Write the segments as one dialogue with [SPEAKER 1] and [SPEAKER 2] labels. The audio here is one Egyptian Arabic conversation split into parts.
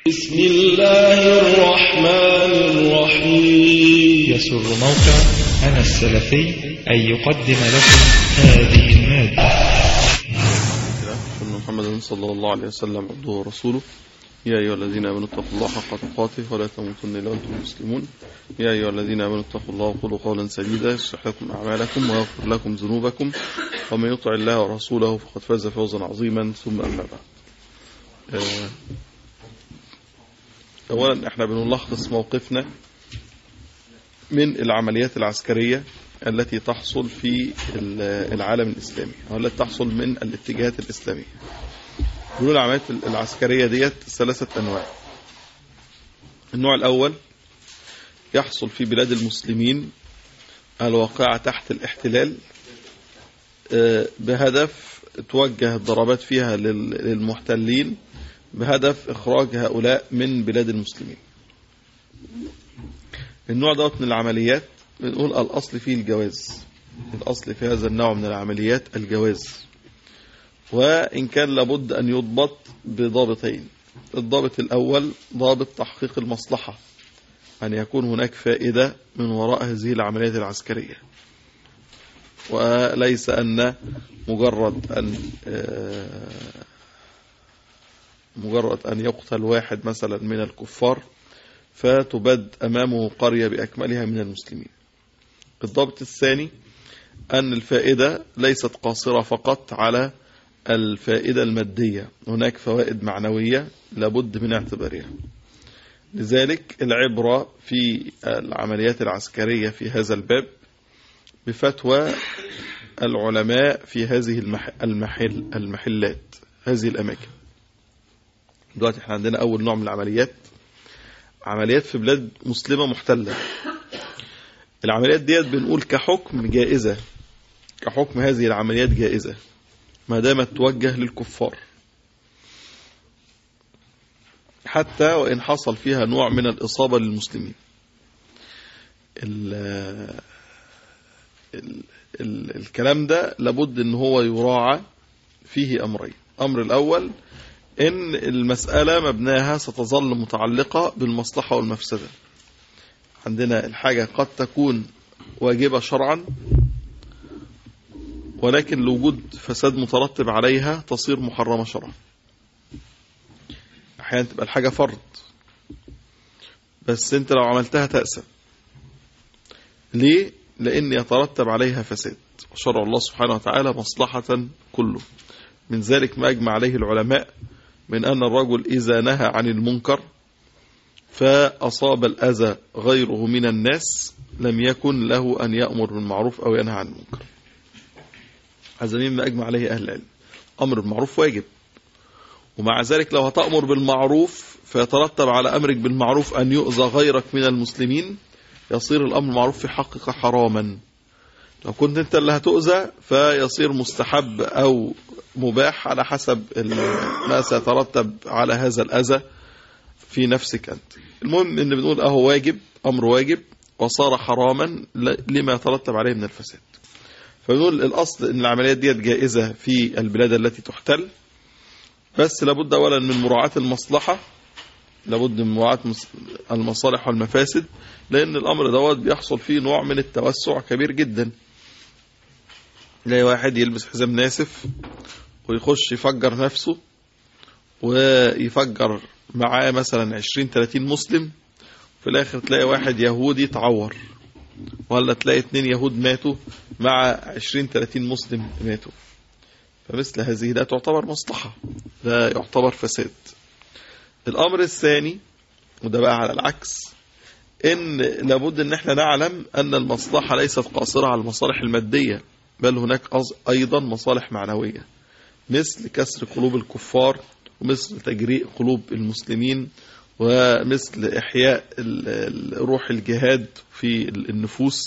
[SPEAKER 1] بسم الله الرحمن الرحيم
[SPEAKER 2] يسر موقع أنا السلفي أن يقدم لكم هذه المادة
[SPEAKER 3] أن محمدا صلى الله عليه وسلم عبده ورسوله يا أيها الذين آمنوا اتقوا الله حق تقاته ولا تموتن إلا وأنتم مسلمون يا أيها الذين آمنوا اتقوا الله وقولوا قولا سديدا يصلح لكم أعمالكم ويغفر لكم ذنوبكم ومن يطع الله ورسوله فقد فاز فوزا عظيما ثم أما بعد آه، أولا احنا بنلخص موقفنا من العمليات العسكرية التي تحصل في العالم الإسلامي أو التي تحصل من الاتجاهات الإسلامية بيقولوا العمليات العسكرية ديت ثلاثة أنواع النوع الأول يحصل في بلاد المسلمين الواقعة تحت الاحتلال آه، بهدف توجه الضربات فيها لل- للمحتلين بهدف إخراج هؤلاء من بلاد المسلمين النوع دوت من العمليات بنقول الأصل فيه الجواز الأصل في هذا النوع من العمليات الجواز وإن كان لابد أن يضبط بضابطين الضابط الأول ضابط تحقيق المصلحة أن يكون هناك فائدة من وراء هذه العمليات العسكرية وليس أن مجرد أن آه، مجرد أن يقتل واحد مثلا من الكفار فتبد أمامه قرية بأكملها من المسلمين الضابط الثاني أن الفائدة ليست قاصرة فقط على الفائدة المادية هناك فوائد معنوية لابد من اعتبارها لذلك العبرة في العمليات العسكرية في هذا الباب بفتوى العلماء في هذه المح... المحل المحلات هذه الأماكن دلوقتي احنا عندنا أول نوع من العمليات عمليات في بلاد مسلمة محتلة العمليات ديت بنقول كحكم جائزة كحكم هذه العمليات جائزة ما دامت توجه للكفار حتى وإن حصل فيها نوع من الإصابة للمسلمين ال ال ال الكلام ده لابد ان هو يراعى فيه أمرين أمر الأول إن المسألة مبناها ستظل متعلقة بالمصلحة والمفسدة عندنا الحاجة قد تكون واجبة شرعا ولكن لوجود فساد مترتب عليها تصير محرمة شرعا أحيانا تبقى الحاجة فرض بس أنت لو عملتها تأسم ليه؟ لأن يترتب عليها فساد وشرع الله سبحانه وتعالى مصلحة كله من ذلك ما أجمع عليه العلماء من أن الرجل إذا نهى عن المنكر فأصاب الأذى غيره من الناس لم يكن له أن يأمر بالمعروف أو ينهى عن المنكر هذا مما أجمع عليه أهل العلم أمر بالمعروف واجب ومع ذلك لو هتأمر بالمعروف فيترتب على أمرك بالمعروف أن يؤذى غيرك من المسلمين يصير الأمر المعروف في حقك حراما لو كنت أنت اللي هتؤذى فيصير مستحب أو مباح على حسب ال- ما سيترتب على هذا الأذى في نفسك أنت المهم أن بنقول أهو واجب أمر واجب وصار حراما ل- لما يترتب عليه من الفساد فنقول الأصل أن العمليات ديت جائزة في البلاد التي تحتل بس لابد أولا من مراعاة المصلحة لابد من مراعاة مس- المصالح والمفاسد لأن الأمر دوت بيحصل فيه نوع من التوسع كبير جدا تلاقي واحد يلبس حزام ناسف ويخش يفجر نفسه ويفجر معاه مثلا 20 30 مسلم في الاخر تلاقي واحد يهودي تعور ولا تلاقي اتنين يهود ماتوا مع 20 30 مسلم ماتوا فمثل هذه ده تعتبر مصلحة ده يعتبر فساد الامر الثاني وده بقى على العكس ان لابد ان احنا نعلم ان المصلحة ليست قاصرة على المصالح المادية بل هناك أز- ايضا مصالح معنوية مثل كسر قلوب الكفار ومثل تجريء قلوب المسلمين ومثل إحياء ال- ال- روح الجهاد في ال- النفوس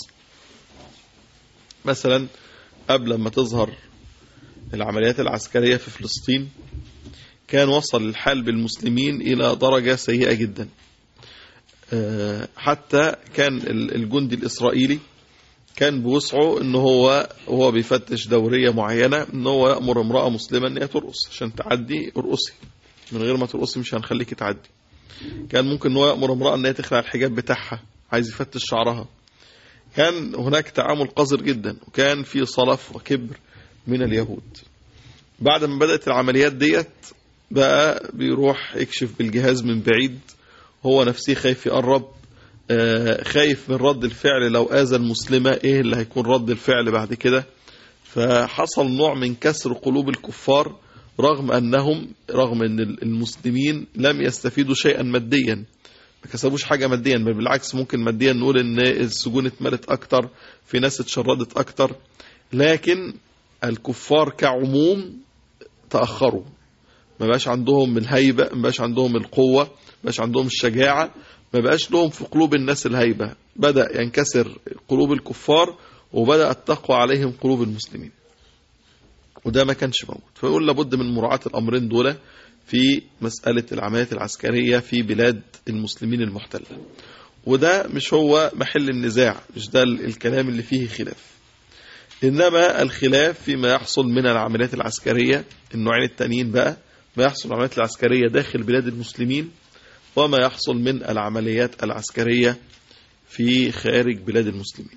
[SPEAKER 3] مثلا قبل ما تظهر العمليات العسكرية في فلسطين كان وصل الحال بالمسلمين إلى درجة سيئة جدا آه، حتى كان ال- الجندي الإسرائيلي كان بوسعه ان هو هو بيفتش دورية معينة ان هو يأمر امرأة مسلمة ان هي ترقص عشان تعدي ارقصي من غير ما ترقصي مش هنخليكي تعدي كان ممكن ان هو يأمر امرأة ان هي تخلع الحجاب بتاعها عايز يفتش شعرها كان هناك تعامل قذر جدا وكان في صلف وكبر من اليهود بعد ما بدأت العمليات ديت بقى بيروح يكشف بالجهاز من بعيد هو نفسه خايف يقرب آه، خايف من رد الفعل لو آذى المسلمة ايه اللي هيكون رد الفعل بعد كده فحصل نوع من كسر قلوب الكفار رغم أنهم رغم أن المسلمين لم يستفيدوا شيئا ماديا ما كسبوش حاجة ماديا بل بالعكس ممكن ماديا نقول أن السجون اتملت أكتر في ناس اتشردت أكتر لكن الكفار كعموم تأخروا ما بقاش عندهم الهيبة ما بقاش عندهم القوة ما بقاش عندهم الشجاعة ما بقاش لهم في قلوب الناس الهيبة بدأ ينكسر قلوب الكفار وبدأت تقوى عليهم قلوب المسلمين وده ما كانش موجود فيقول لابد من مراعاة الأمرين دول في مسألة العمليات العسكرية في بلاد المسلمين المحتلة وده مش هو محل النزاع مش ده الكلام اللي فيه خلاف إنما الخلاف فيما يحصل من العمليات العسكرية النوعين التانيين بقى ما يحصل من العمليات العسكرية داخل بلاد المسلمين وما يحصل من العمليات العسكرية في خارج بلاد المسلمين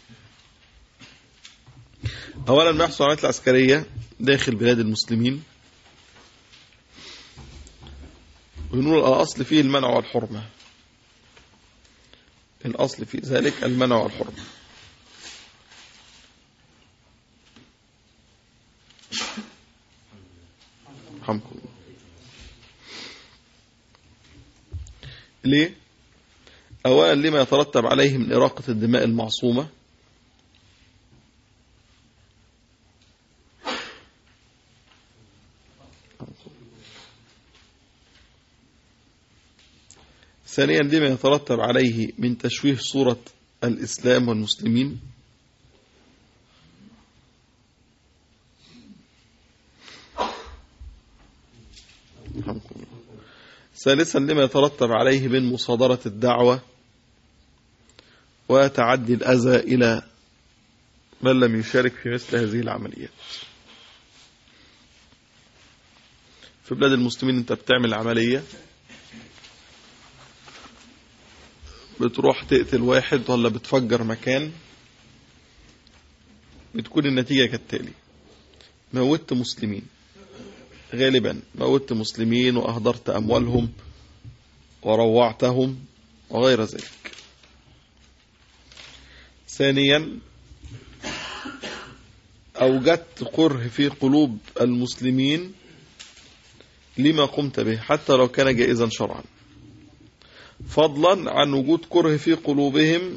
[SPEAKER 3] أولا ما يحصل العمليات العسكرية داخل بلاد المسلمين ونقول الأصل فيه المنع والحرمة الأصل في ذلك المنع والحرمة رحمكم الله ليه أولا لما يترتب عليه من إراقة الدماء المعصومة ثانيا لما يترتب عليه من تشويه صورة الإسلام والمسلمين رحمكم الله. ثالثا لما يترتب عليه من مصادرة الدعوة وتعدي الأذى إلى من لم يشارك في مثل هذه العمليات في بلاد المسلمين انت بتعمل عملية بتروح تقتل واحد ولا بتفجر مكان بتكون النتيجة كالتالي موت مسلمين غالبا موت مسلمين وأهدرت أموالهم وروعتهم وغير ذلك ثانيا أوجدت كره في قلوب المسلمين لما قمت به حتى لو كان جائزا شرعا فضلا عن وجود كره في قلوبهم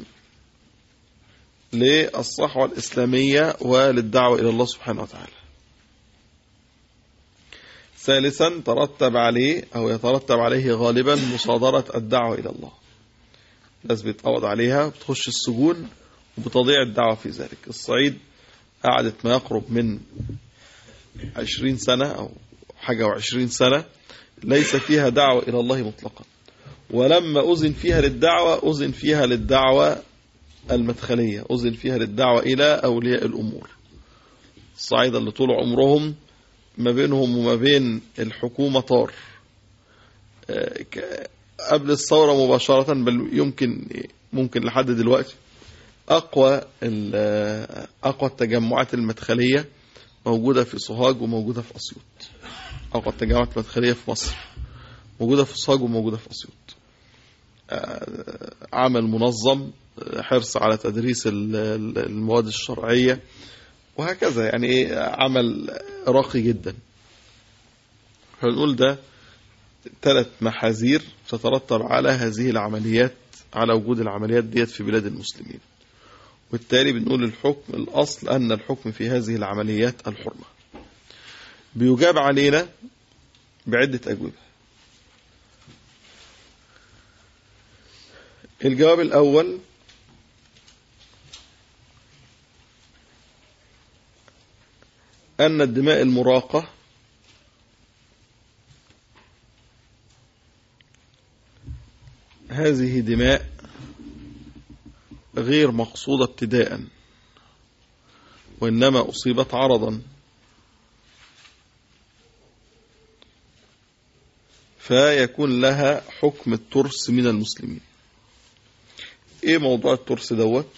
[SPEAKER 3] للصحوة الإسلامية وللدعوة إلى الله سبحانه وتعالى ثالثا ترتب عليه أو يترتب عليه غالبا مصادرة الدعوة إلى الله الناس بيتقبض عليها بتخش السجون وبتضيع الدعوة في ذلك الصعيد قعدت ما يقرب من عشرين سنة أو حاجة وعشرين سنة ليس فيها دعوة إلى الله مطلقا ولما أذن فيها للدعوة أذن فيها للدعوة المدخلية أذن فيها للدعوة إلى أولياء الأمور الصعيدة اللي طول عمرهم ما بينهم وما بين الحكومة طار قبل الثورة مباشرة بل يمكن ممكن لحد دلوقتي أقوى أقوى التجمعات المدخلية موجودة في سوهاج وموجودة في أسيوط أقوى التجمعات المدخلية في مصر موجودة في سوهاج وموجودة في أسيوط عمل منظم حرص على تدريس المواد الشرعية وهكذا يعني ايه عمل راقي جدا فنقول ده ثلاث محاذير تترتب على هذه العمليات على وجود العمليات ديت في بلاد المسلمين وبالتالي بنقول الحكم الأصل أن الحكم في هذه العمليات الحرمة بيجاب علينا بعدة أجوبة الجواب الأول أن الدماء المراقة هذه دماء غير مقصودة ابتداء وإنما أصيبت عرضا فيكون لها حكم الترس من المسلمين ايه موضوع الترس دوت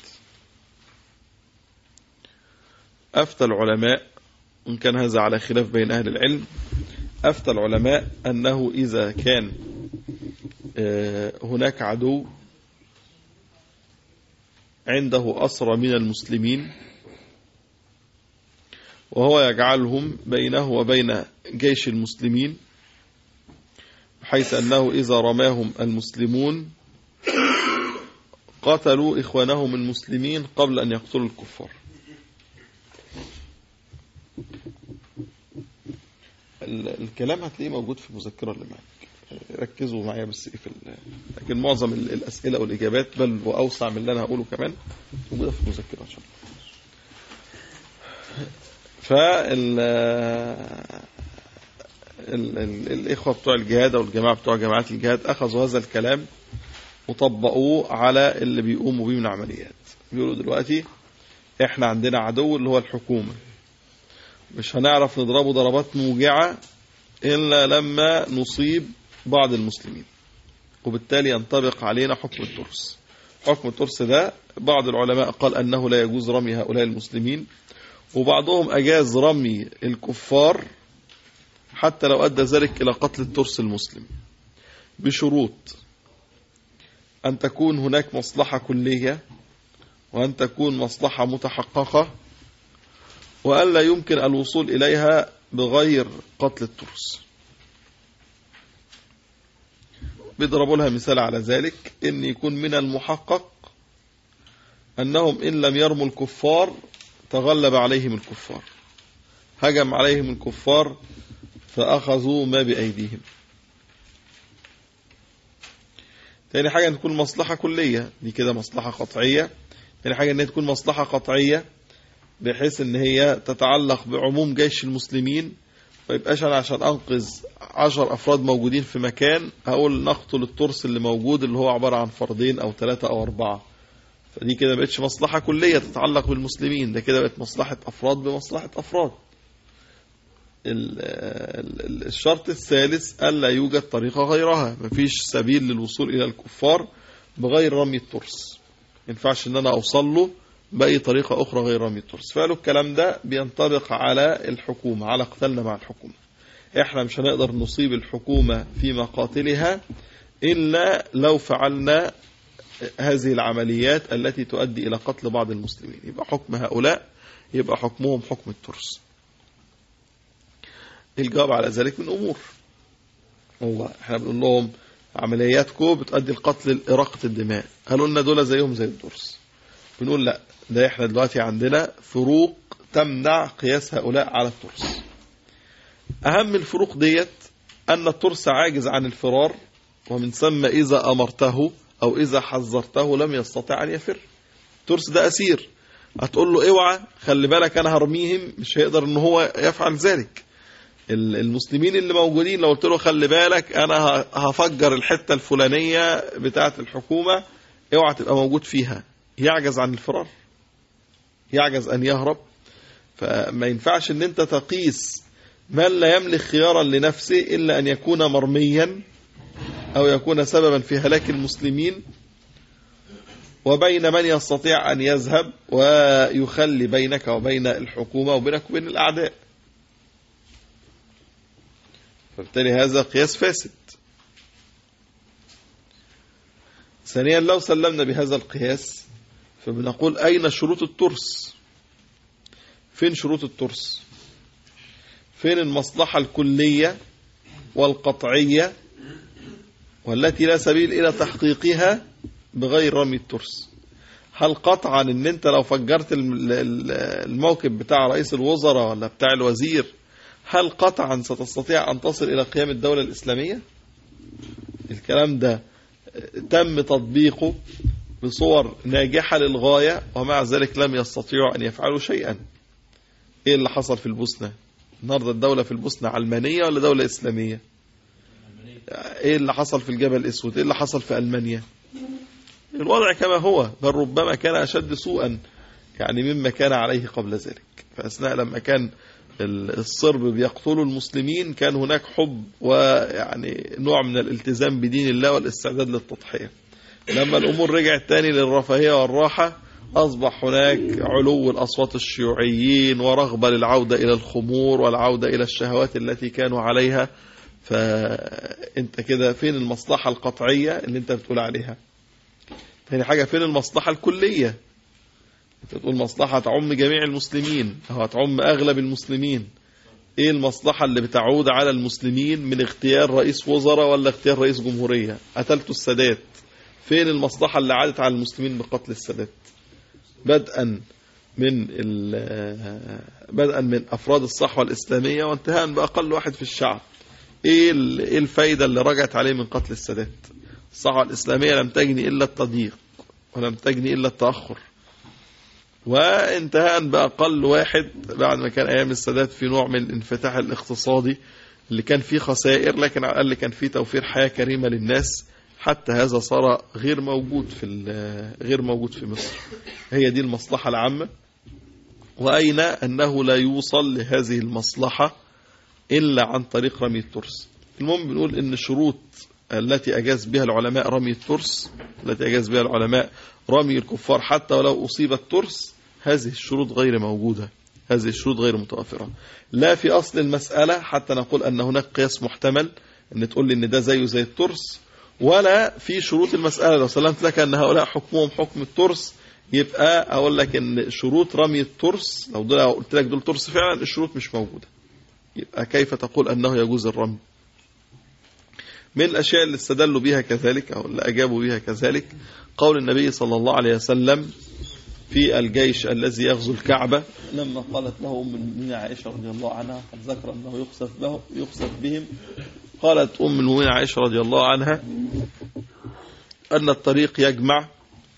[SPEAKER 3] افتى العلماء ان كان هذا على خلاف بين اهل العلم افتى العلماء انه اذا كان آه، هناك عدو عنده أسرى من المسلمين وهو يجعلهم بينه وبين جيش المسلمين بحيث أنه إذا رماهم المسلمون قتلوا إخوانهم المسلمين قبل أن يقتلوا الكفار ال- الكلام هتلاقيه موجود في المذكرة اللي معاك ركزوا معايا بس إيه في ال- لكن معظم ال- الأسئلة والإجابات بل وأوسع من اللي أنا هقوله كمان موجودة في المذكرة إن شاء الله فال ال- ال- الإخوة بتوع الجهاد أو الجماعة بتوع جماعات الجهاد أخذوا هذا الكلام وطبقوه على اللي بيقوموا بيه من عمليات بيقولوا دلوقتي احنا عندنا عدو اللي هو الحكومة مش هنعرف نضربه ضربات موجعة إلا لما نصيب بعض المسلمين وبالتالي ينطبق علينا حكم الترس حكم الترس ده بعض العلماء قال أنه لا يجوز رمي هؤلاء المسلمين وبعضهم أجاز رمي الكفار حتى لو أدى ذلك إلى قتل الترس المسلم بشروط أن تكون هناك مصلحة كلية وأن تكون مصلحة متحققة وأن لا يمكن الوصول إليها بغير قتل الترس بيضربوا لها مثال على ذلك ان يكون من المحقق انهم ان لم يرموا الكفار تغلب عليهم الكفار هجم عليهم الكفار فاخذوا ما بايديهم تاني حاجة ان تكون مصلحة كلية دي كده مصلحة قطعية تاني حاجة ان هي تكون مصلحة قطعية بحيث ان هي تتعلق بعموم جيش المسلمين ما يبقاش انا عشان انقذ عشر افراد موجودين في مكان هقول نقتل الترس اللي موجود اللي هو عبارة عن فردين او ثلاثة او اربعة فدي كده بقتش مصلحة كلية تتعلق بالمسلمين ده كده بقت مصلحة افراد بمصلحة افراد ال- ال- الشرط الثالث ألا يوجد طريقة غيرها مفيش سبيل للوصول إلى الكفار بغير رمي الترس ما ينفعش ان انا اوصل له باي طريقه اخرى غير رمي الترس فقالوا الكلام ده بينطبق على الحكومه على قتالنا مع الحكومه احنا مش هنقدر نصيب الحكومه في مقاتلها الا لو فعلنا هذه العمليات التي تؤدي الى قتل بعض المسلمين يبقى حكم هؤلاء يبقى حكمهم حكم الترس الجواب على ذلك من امور هو احنا بنقول لهم عملياتكم بتؤدي القتل إراقة الدماء قالوا لنا دول زيهم زي الترس بنقول لا ده احنا دلوقتي عندنا فروق تمنع قياس هؤلاء على الترس أهم الفروق ديت أن الترس عاجز عن الفرار ومن ثم إذا أمرته أو إذا حذرته لم يستطع أن يفر الترس ده أسير هتقول له اوعى خلي بالك أنا هرميهم مش هيقدر أن هو يفعل ذلك ال- المسلمين اللي موجودين لو قلت له خلي بالك انا ه- هفجر الحته الفلانيه بتاعه الحكومه اوعى تبقى موجود فيها يعجز عن الفرار يعجز ان يهرب فما ينفعش ان انت تقيس من لا يملك خيارا لنفسه الا ان يكون مرميا او يكون سببا في هلاك المسلمين وبين من يستطيع ان يذهب ويخلي بينك وبين الحكومه وبينك وبين الاعداء فبالتالي هذا قياس فاسد ثانيا لو سلمنا بهذا القياس فبنقول أين شروط الترس فين شروط الترس فين المصلحة الكلية والقطعية والتي لا سبيل إلى تحقيقها بغير رمي الترس هل قطعا ان انت لو فجرت الم- ال- الموكب بتاع رئيس الوزراء ولا بتاع الوزير هل قطعا ستستطيع أن تصل إلى قيام الدولة الإسلامية الكلام ده تم تطبيقه بصور ناجحة للغاية ومع ذلك لم يستطيعوا أن يفعلوا شيئا إيه اللي حصل في البوسنة النهاردة الدولة في البوسنة علمانية ولا دولة إسلامية إيه اللي حصل في الجبل الأسود إيه اللي حصل في ألمانيا الوضع كما هو بل ربما كان أشد سوءا يعني مما كان عليه قبل ذلك فأثناء لما كان ال- الصرب بيقتلوا المسلمين كان هناك حب ويعني نوع من الالتزام بدين الله والاستعداد للتضحية لما الأمور رجعت تاني للرفاهية والراحة أصبح هناك علو الأصوات الشيوعيين ورغبة للعودة إلى الخمور والعودة إلى الشهوات التي كانوا عليها فأنت كده فين المصلحة القطعية اللي أنت بتقول عليها تاني حاجة فين المصلحة الكلية انت تقول مصلحة تعم جميع المسلمين أو هتعم أغلب المسلمين إيه المصلحة اللي بتعود على المسلمين من اختيار رئيس وزراء ولا اختيار رئيس جمهورية قتلتوا السادات فين المصلحة اللي عادت على المسلمين بقتل السادات بدءا من ال- بدءا من أفراد الصحوة الإسلامية وانتهاء بأقل واحد في الشعب إيه ال- إيه الفايدة اللي رجعت عليه من قتل السادات الصحوة الإسلامية لم تجني إلا التضييق ولم تجني إلا التأخر وانتهاء بأقل واحد بعد ما كان أيام السادات في نوع من الانفتاح الاقتصادي اللي كان فيه خسائر لكن على الأقل كان فيه توفير حياة كريمة للناس حتى هذا صار غير موجود في ال- غير موجود في مصر هي دي المصلحة العامة وأين أنه لا يوصل لهذه المصلحة إلا عن طريق رمي الترس المهم بنقول إن الشروط التي أجاز بها العلماء رمي الترس التي أجاز بها العلماء رمي الكفار حتى ولو أصيب الترس هذه الشروط غير موجودة هذه الشروط غير متوفرة لا في أصل المسألة حتى نقول أن هناك قياس محتمل أن تقول لي أن ده زيه زي الترس ولا في شروط المسألة لو سلمت لك أن هؤلاء حكمهم حكم الترس يبقى أقول لك أن شروط رمي الترس لو دول قلت لك دول ترس فعلا الشروط مش موجودة يبقى كيف تقول أنه يجوز الرمي من الأشياء اللي استدلوا بها كذلك أو اللي أجابوا بها كذلك قول النبي صلى الله عليه وسلم في الجيش الذي يغزو الكعبة لما قالت له أم المؤمنين عائشة رضي الله عنها قد ذكر أنه يخسف, به يخسف بهم قالت أم المؤمنين عائشة رضي الله عنها أن الطريق يجمع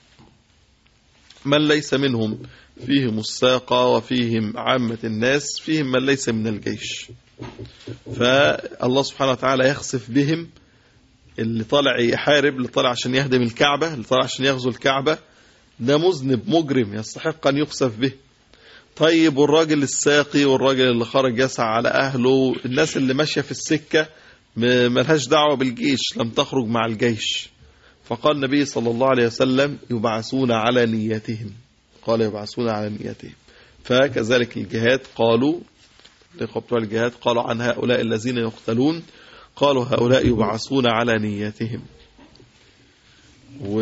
[SPEAKER 3] من ليس منهم فيهم الساقة وفيهم عامة الناس فيهم من ليس من الجيش فالله سبحانه وتعالى يخسف بهم اللي طالع يحارب اللي طالع عشان يهدم الكعبة اللي طالع عشان يغزو الكعبة ده مذنب مجرم يستحق أن يخسف به طيب والراجل الساقي والراجل اللي خرج يسعى على أهله الناس اللي ماشية في السكة م- ملهاش دعوة بالجيش لم تخرج مع الجيش فقال النبي صلى الله عليه وسلم يبعثون على نيتهم قال يبعثون على نيتهم فكذلك الجهاد قالوا بتوع الجهاد قالوا عن هؤلاء الذين يقتلون قالوا هؤلاء يبعثون على نيتهم و...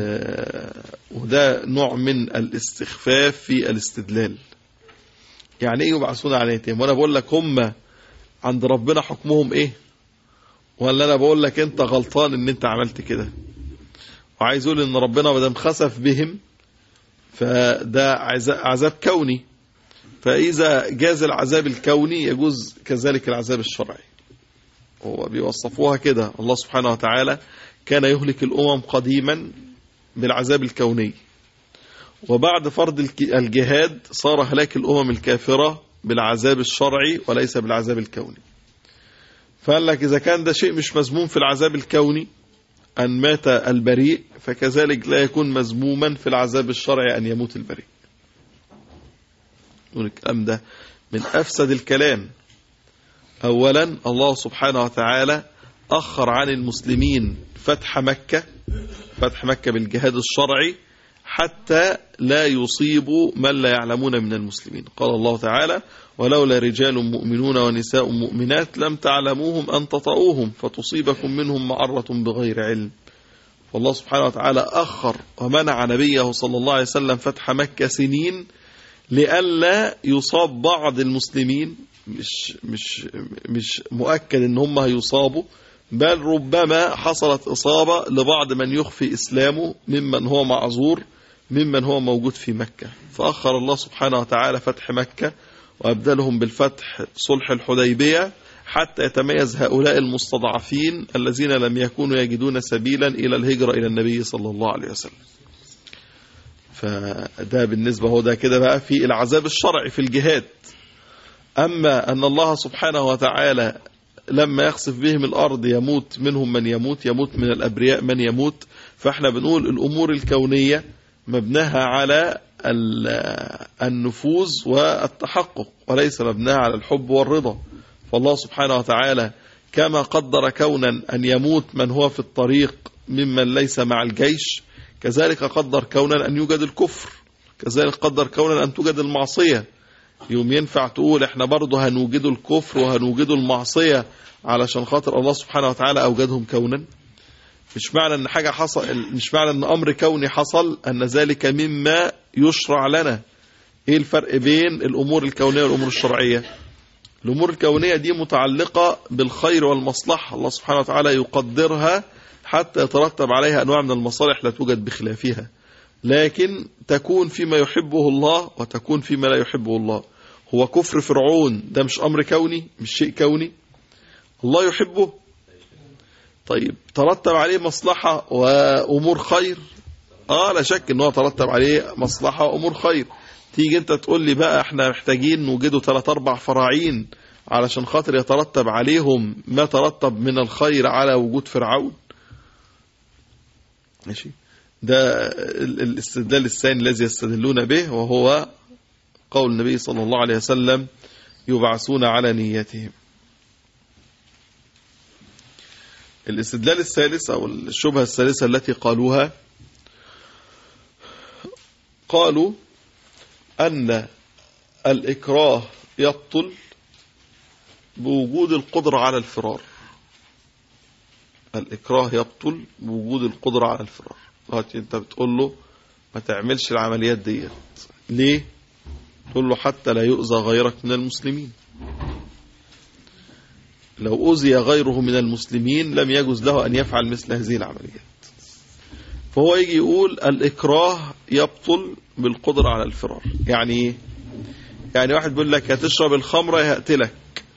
[SPEAKER 3] وده نوع من الاستخفاف في الاستدلال يعني ايه يبعثون على نيتهم وانا بقول لك هم عند ربنا حكمهم ايه ولا انا بقول لك انت غلطان ان انت عملت كده وعايز اقول ان ربنا ما دام خسف بهم فده عذاب عذاب كوني فاذا جاز العذاب الكوني يجوز كذلك العذاب الشرعي هو بيوصفوها كده الله سبحانه وتعالى كان يهلك الأمم قديما بالعذاب الكوني وبعد فرض الك- الجهاد صار هلاك الأمم الكافرة بالعذاب الشرعي وليس بالعذاب الكوني فقال لك إذا كان ده شيء مش مذموم في العذاب الكوني أن مات البريء فكذلك لا يكون مذموما في العذاب الشرعي أن يموت البريء يقول الكلام ده من أفسد الكلام أولا الله سبحانه وتعالى أخر عن المسلمين فتح مكة فتح مكة بالجهاد الشرعي حتى لا يصيبوا من لا يعلمون من المسلمين قال الله تعالى ولولا رجال مؤمنون ونساء مؤمنات لم تعلموهم أن تطؤوهم فتصيبكم منهم معرة بغير علم فالله سبحانه وتعالى أخر ومنع نبيه صلى الله عليه وسلم فتح مكة سنين لئلا يصاب بعض المسلمين مش مش مش مؤكد ان هم هيصابوا بل ربما حصلت إصابة لبعض من يخفي إسلامه ممن هو معذور ممن هو موجود في مكة فأخر الله سبحانه وتعالى فتح مكة وأبدلهم بالفتح صلح الحديبية حتى يتميز هؤلاء المستضعفين الذين لم يكونوا يجدون سبيلا إلى الهجرة إلى النبي صلى الله عليه وسلم فده بالنسبة هو ده كده بقى في العذاب الشرعي في الجهاد أما أن الله سبحانه وتعالى لما يخسف بهم الأرض يموت منهم من يموت يموت من الأبرياء من يموت فإحنا بنقول الأمور الكونية مبناها على ال- النفوذ والتحقق وليس مبناها على الحب والرضا فالله سبحانه وتعالى كما قدر كونا أن يموت من هو في الطريق ممن ليس مع الجيش كذلك قدر كونا أن يوجد الكفر كذلك قدر كونا أن توجد المعصية يوم ينفع تقول احنا برضه هنوجد الكفر وهنوجد المعصية علشان خاطر الله سبحانه وتعالى أوجدهم كونا مش معنى ان حاجة حصل مش معنى ان امر كوني حصل ان ذلك مما يشرع لنا ايه الفرق بين الامور الكونية والامور الشرعية الامور الكونية دي متعلقة بالخير والمصلحة الله سبحانه وتعالى يقدرها حتى يترتب عليها انواع من المصالح لا توجد بخلافها لكن تكون فيما يحبه الله وتكون فيما لا يحبه الله هو كفر فرعون ده مش امر كوني مش شيء كوني الله يحبه طيب ترتب عليه مصلحة وأمور خير اه لا شك ان هو ترتب عليه مصلحة وأمور خير تيجي انت تقول لي بقى احنا محتاجين نوجده ثلاث اربع فراعين علشان خاطر يترتب عليهم ما ترتب من الخير على وجود فرعون ماشي ده ال- الاستدلال الثاني الذي يستدلون به وهو قول النبي صلى الله عليه وسلم يبعثون على نيتهم الاستدلال الثالث أو الشبهة الثالثة التي قالوها قالوا أن الإكراه يبطل بوجود القدرة على الفرار الإكراه يبطل بوجود القدرة على الفرار دلوقتي أنت بتقول له ما تعملش العمليات ديت ليه؟ تقول له حتى لا يؤذى غيرك من المسلمين لو أوذي غيره من المسلمين لم يجوز له أن يفعل مثل هذه العمليات فهو يجي يقول الإكراه يبطل بالقدرة على الفرار يعني إيه؟ يعني واحد بيقول لك هتشرب الخمرة يهقتلك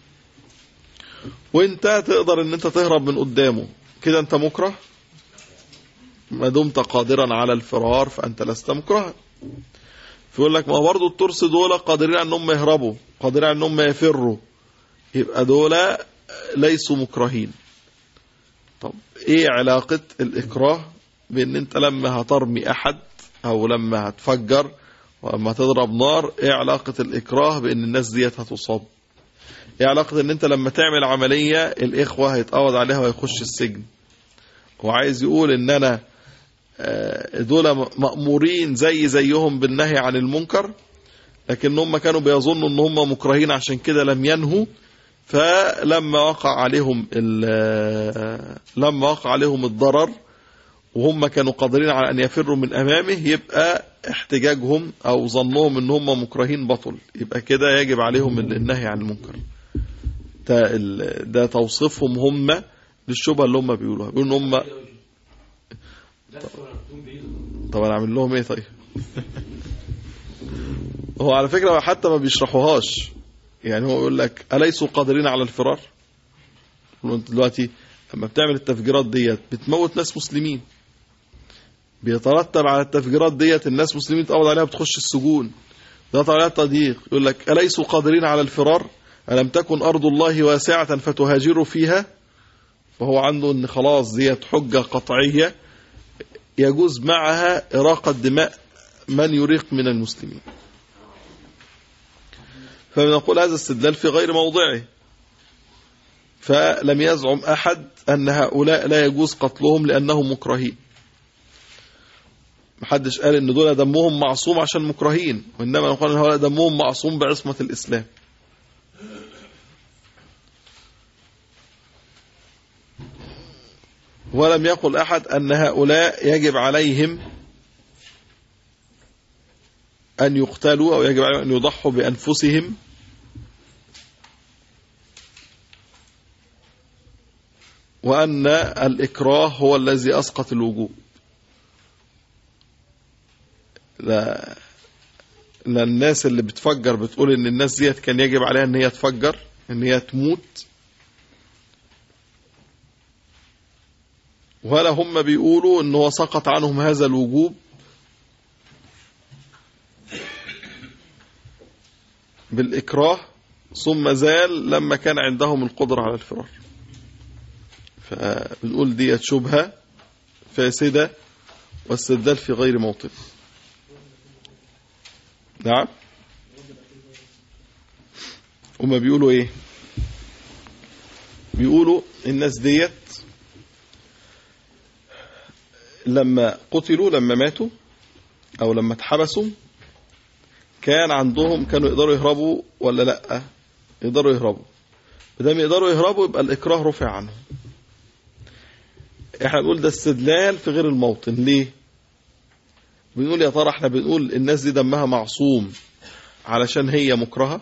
[SPEAKER 3] وانت تقدر ان انت تهرب من قدامه كده انت مكره ما دمت قادرا على الفرار فانت لست مكرها فيقول لك ما هو برضه الترس دول قادرين على انهم يهربوا قادرين على انهم يفروا يبقى دول ليسوا مكرهين طب ايه علاقة الاكراه بان انت لما هترمي احد او لما هتفجر واما تضرب نار ايه علاقة الاكراه بان الناس ديت هتصاب ايه علاقة ان انت لما تعمل عملية الاخوة هيتقوض عليها ويخش السجن وعايز يقول ان انا آه، دول مأمورين زي زيهم بالنهي عن المنكر لكن هم كانوا بيظنوا ان هم مكرهين عشان كده لم ينهوا فلما وقع عليهم ال- لما وقع عليهم الضرر وهم كانوا قادرين على ان يفروا من امامه يبقى احتجاجهم او ظنهم ان هم مكرهين بطل يبقى كده يجب عليهم النهي عن المنكر ده, ال- ده توصيفهم هم للشبهه اللي هم بيقولوها بيقولوا ان هم طب انا اعمل لهم ايه طيب هو على فكره حتى ما بيشرحوهاش يعني هو يقول لك اليسوا قادرين على الفرار يقولوا انت دلوقتي لما بتعمل التفجيرات ديت بتموت ناس مسلمين بيترتب على التفجيرات ديت الناس مسلمين تقبض عليها بتخش السجون ده عليها تضييق يقول لك اليسوا قادرين على الفرار الم تكن ارض الله واسعه فتهاجروا فيها فهو عنده ان خلاص ديت حجه قطعيه يجوز معها اراقه دماء من يريق من المسلمين فبنقول هذا استدلال في غير موضعه فلم يزعم أحد أن هؤلاء لا يجوز قتلهم لأنهم مكرهين محدش قال ان دول دمهم معصوم عشان مكرهين وانما نقول ان هؤلاء دمهم معصوم بعصمة الاسلام ولم يقل احد ان هؤلاء يجب عليهم ان يقتلوا او يجب عليهم ان يضحوا بانفسهم وأن الإكراه هو الذي أسقط الوجوب لا لا الناس اللي بتفجر بتقول ان الناس ديت كان يجب عليها ان هي تفجر ان هي تموت ولا هم بيقولوا ان هو سقط عنهم هذا الوجوب بالإكراه ثم زال لما كان عندهم القدرة على الفرار فبنقول ديت شبهة فاسدة واستدلال في غير موطن نعم هما بيقولوا ايه بيقولوا الناس ديت لما قتلوا لما ماتوا او لما اتحبسوا كان عندهم كانوا يقدروا يهربوا ولا لا يقدروا يهربوا بدام يقدروا يهربوا يبقى الاكراه رفع عنهم احنا بنقول ده استدلال في غير الموطن ليه بنقول يا ترى احنا بنقول الناس دي دمها معصوم علشان هي مكرهه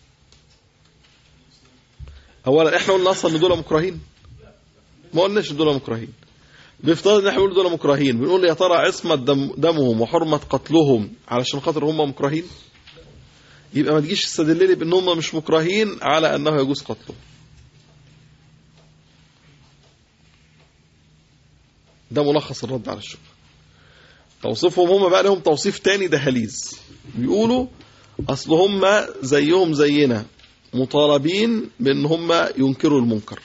[SPEAKER 3] اولا احنا قلنا اصلا ان دول مكرهين ما قلناش ان دول مكرهين بيفترض ان احنا بنقول دول مكرهين بنقول يا ترى عصمه دم دمهم وحرمه قتلهم علشان خاطر هم مكرهين يبقى ما تجيش تستدل لي بان هم مش مكرهين على انه يجوز قتلهم ده ملخص الرد على الشبهه توصيفهم هم بقى لهم توصيف تاني دهاليز بيقولوا اصل هم زيهم زينا مطالبين بان هم ينكروا المنكر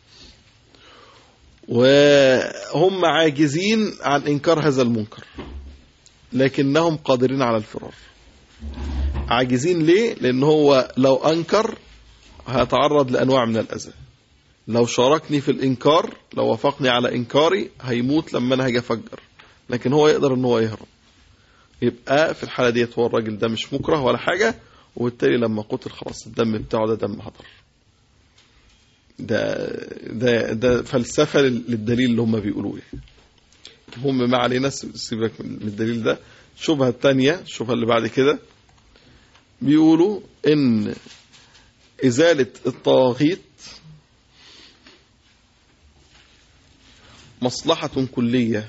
[SPEAKER 3] وهم عاجزين عن انكار هذا المنكر لكنهم قادرين على الفرار عاجزين ليه لان هو لو انكر هيتعرض لانواع من الاذى لو شاركني في الانكار لو وافقني على انكاري هيموت لما انا هاجي افجر لكن هو يقدر ان هو يهرب يبقى في الحاله ديت هو الراجل ده مش مكره ولا حاجه وبالتالي لما قتل خلاص الدم بتاعه ده دم هدر ده ده ده فلسفه للدليل اللي هم بيقولوه هم ما علينا سيبك من الدليل ده الشبهه الثانيه الشبهه اللي بعد كده بيقولوا ان ازاله الطواغيت مصلحه كليه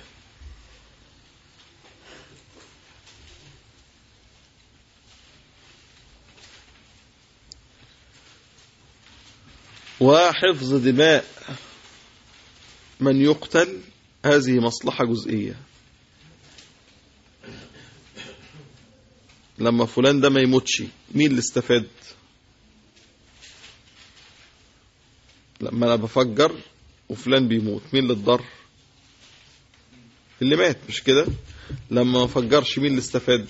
[SPEAKER 3] وحفظ دماء من يقتل هذه مصلحة جزئية لما فلان ده ما يموتش مين اللي استفاد لما انا بفجر وفلان بيموت مين اللي اتضر اللي مات مش كده لما ما فجرش مين اللي استفاد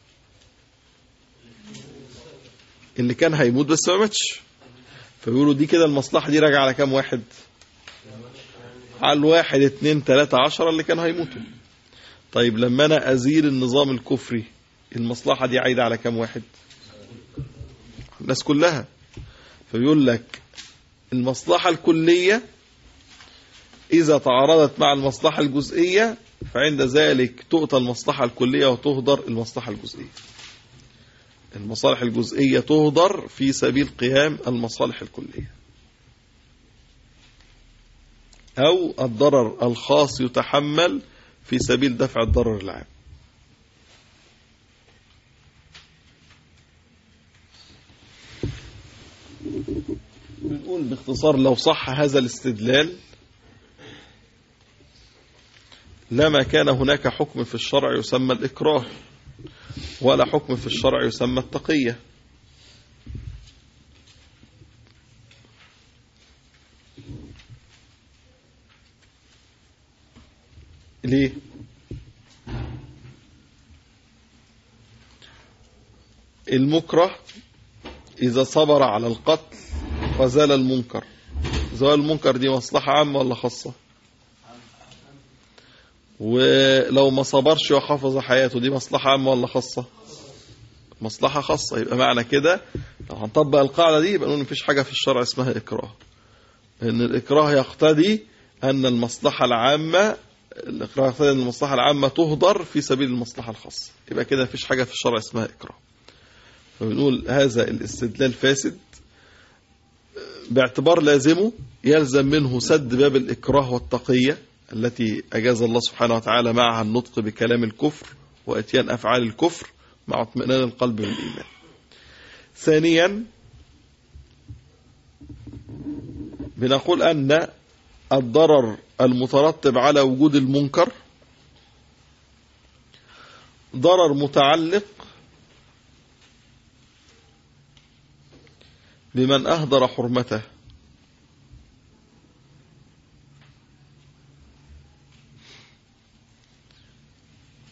[SPEAKER 3] اللي كان هيموت بس ما ماتش فبيقولوا دي كده المصلحة دي راجعة على كام واحد على الواحد اتنين تلاتة عشرة اللي كانوا هيموتوا طيب لما انا ازيل النظام الكفري المصلحة دي عايدة على كام واحد الناس كلها فبيقول لك المصلحة الكلية إذا تعارضت مع المصلحة الجزئية فعند ذلك تؤتى المصلحة الكلية وتهدر المصلحة الجزئية المصالح الجزئية تهدر في سبيل قيام المصالح الكلية أو الضرر الخاص يتحمل في سبيل دفع الضرر العام بنقول باختصار لو صح هذا الاستدلال لما كان هناك حكم في الشرع يسمى الإكراه ولا حكم في الشرع يسمى التقية ليه المكره إذا صبر على القتل وزال المنكر زوال المنكر دي مصلحة عامة ولا خاصة ولو ما صبرش وحافظ حياته دي مصلحة عامة ولا خاصة مصلحة خاصة يبقى معنى كده لو هنطبق القاعدة دي يبقى نقول مفيش حاجة في الشرع اسمها إكراه لأن الإكراه يقتضي أن المصلحة العامة الإكراه يقتضي أن المصلحة العامة تهدر في سبيل المصلحة الخاصة يبقى كده مفيش حاجة في الشرع اسمها إكراه فبنقول هذا الاستدلال فاسد باعتبار لازمه يلزم منه سد باب الإكراه والتقية التي أجاز الله سبحانه وتعالى معها النطق بكلام الكفر وإتيان أفعال الكفر مع اطمئنان القلب بالإيمان ثانيا بنقول أن الضرر المترتب على وجود المنكر ضرر متعلق بمن أهدر حرمته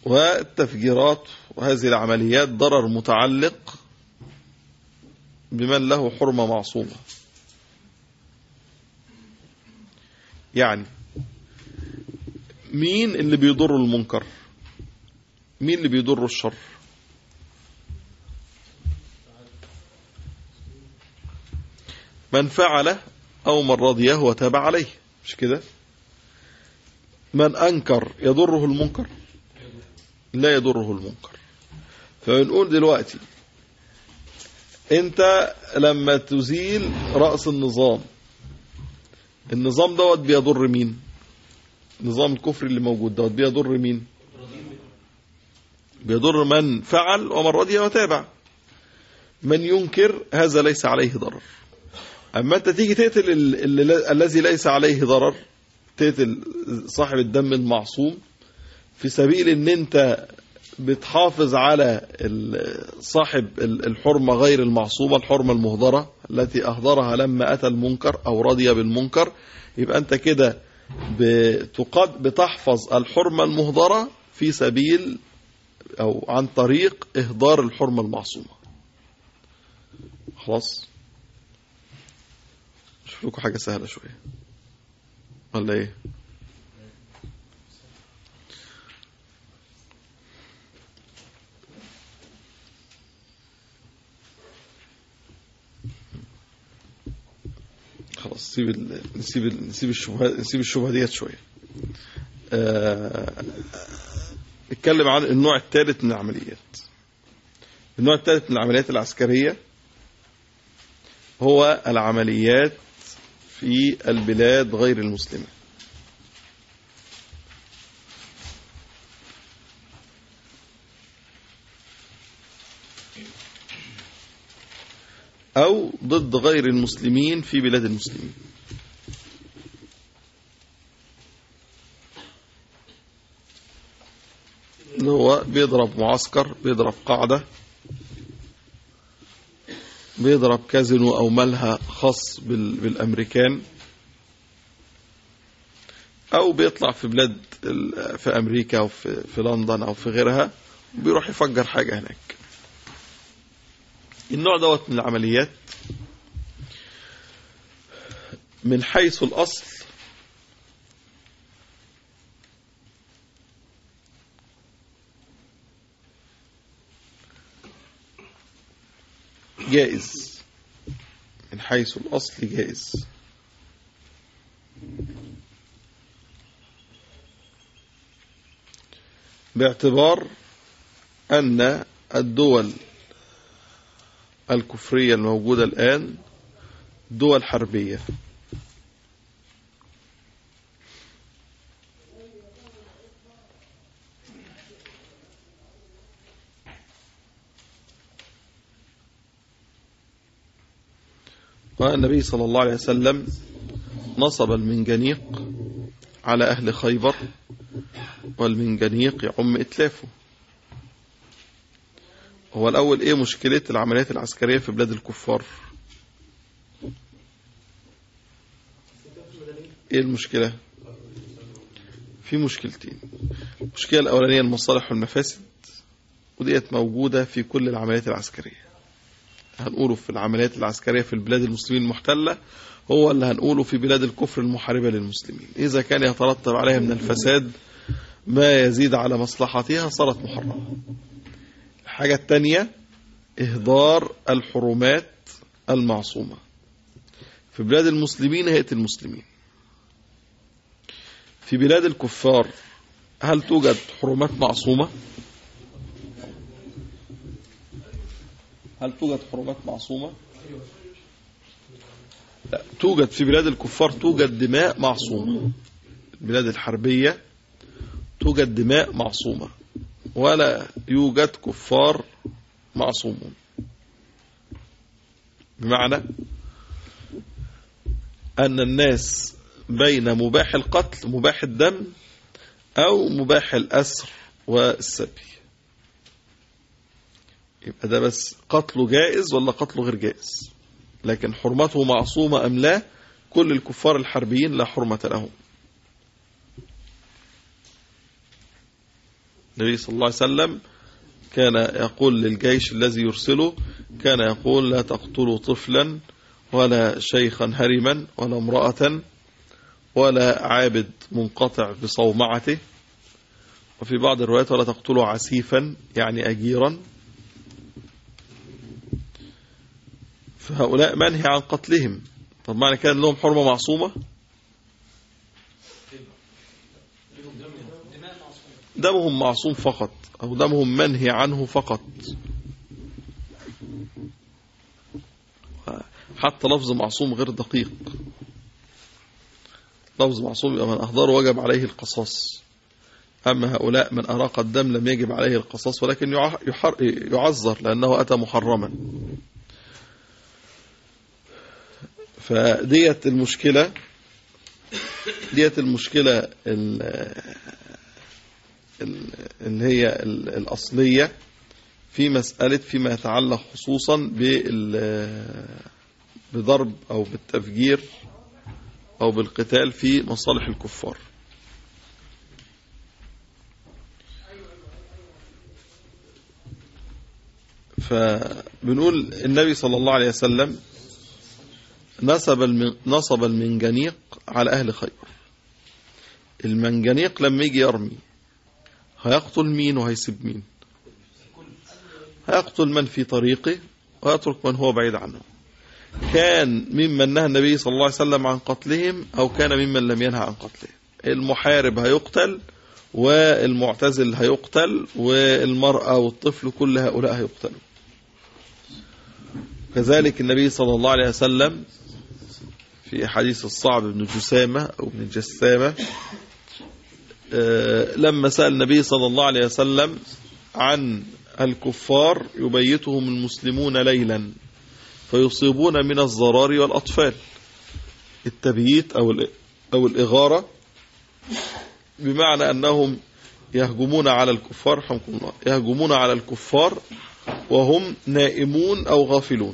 [SPEAKER 3] والتفجيرات وهذه العمليات ضرر متعلق بمن له حرمة معصومة يعني مين اللي بيضر المنكر مين اللي بيضر الشر من فعل أو من رضيه وتاب عليه مش كده من أنكر يضره المنكر لا يضره المنكر فبنقول دلوقتي انت لما تزيل رأس النظام النظام دوت بيضر مين نظام الكفر اللي موجود دوت بيضر مين بيضر من فعل ومن رضي وتابع من ينكر هذا ليس عليه ضرر اما انت تيجي تقتل ال- ال- الذي ليس عليه ضرر تقتل صاحب الدم المعصوم في سبيل ان انت بتحافظ على ال- صاحب ال- الحرمة غير المعصومة الحرمة المهدرة التي أهدرها لما أتى المنكر أو رضي بالمنكر يبقى أنت كده بتقد بتحفظ الحرمة المهدرة في سبيل أو عن طريق إهدار الحرمة المعصومة خلاص شوف لكم حاجة سهلة شوية ولا إيه خلاص نسيب ال... نسيب ال... نسيب الشبهه نسيب الشبهه ديت شويه. آه... اتكلم عن النوع الثالث من العمليات. النوع الثالث من العمليات العسكريه هو العمليات في البلاد غير المسلمه. أو ضد غير المسلمين في بلاد المسلمين اللي هو بيضرب معسكر بيضرب قاعدة بيضرب كازينو أو ملهى خاص بال- بالأمريكان أو بيطلع في بلاد ال- في أمريكا أو في, في لندن أو في غيرها بيروح يفجر حاجة هناك النوع دوت من العمليات من حيث الأصل جائز من حيث الأصل جائز باعتبار أن الدول الكفرية الموجودة الآن دول حربية والنبي صلى الله عليه وسلم نصب المنجنيق على أهل خيبر والمنجنيق يعم إتلافه هو الأول إيه مشكلة العمليات العسكرية في بلاد الكفار إيه المشكلة في مشكلتين المشكلة الأولانية المصالح والمفاسد وديت موجودة في كل العمليات العسكرية هنقوله في العمليات العسكرية في البلاد المسلمين المحتلة هو اللي هنقوله في بلاد الكفر المحاربة للمسلمين إذا كان يترتب عليها من الفساد ما يزيد على مصلحتها صارت محرمة الحاجة التانية إهدار الحرمات المعصومة في بلاد المسلمين هيئة المسلمين في بلاد الكفار هل توجد حرمات معصومة هل توجد حرمات معصومة لا توجد في بلاد الكفار توجد دماء معصومة البلاد الحربية توجد دماء معصومة ولا يوجد كفار معصومون بمعنى أن الناس بين مباح القتل مباح الدم أو مباح الأسر والسبي يبقى ده بس قتله جائز ولا قتله غير جائز لكن حرمته معصومة أم لا كل الكفار الحربيين لا حرمة لهم النبي صلى الله عليه وسلم كان يقول للجيش الذي يرسله كان يقول لا تقتلوا طفلا ولا شيخا هرما ولا امرأة ولا عابد منقطع بصومعته وفي بعض الروايات ولا تقتلوا عسيفا يعني أجيرا فهؤلاء منهي عن قتلهم طب معنى كان لهم حرمة معصومة دمهم معصوم فقط أو دمهم منهي عنه فقط حتى لفظ معصوم غير دقيق لفظ معصوم يبقى من أهدر وجب عليه القصاص أما هؤلاء من أراق الدم لم يجب عليه القصاص ولكن يعذر لأنه أتى محرما فديت المشكلة ديت المشكلة اللي هي الأصلية في مسألة فيما يتعلق خصوصا بضرب أو بالتفجير أو بالقتال في مصالح الكفار فبنقول النبي صلى الله عليه وسلم نصب نصب المنجنيق على أهل خيبر المنجنيق لما يجي يرمي هيقتل مين وهيسيب مين هيقتل من في طريقه ويترك من هو بعيد عنه كان ممن نهى النبي صلى الله عليه وسلم عن قتلهم أو كان ممن لم ينهى عن قتلهم المحارب هيقتل والمعتزل هيقتل والمرأة والطفل كل هؤلاء هيقتلوا كذلك النبي صلى الله عليه وسلم في حديث الصعب بن جسامة أو بن جسامة لما سأل النبي صلى الله عليه وسلم عن الكفار يبيتهم المسلمون ليلا فيصيبون من الضرار والأطفال التبييت أو أو الإغارة بمعنى أنهم يهجمون على الكفار حمكم الله يهجمون على الكفار وهم نائمون أو غافلون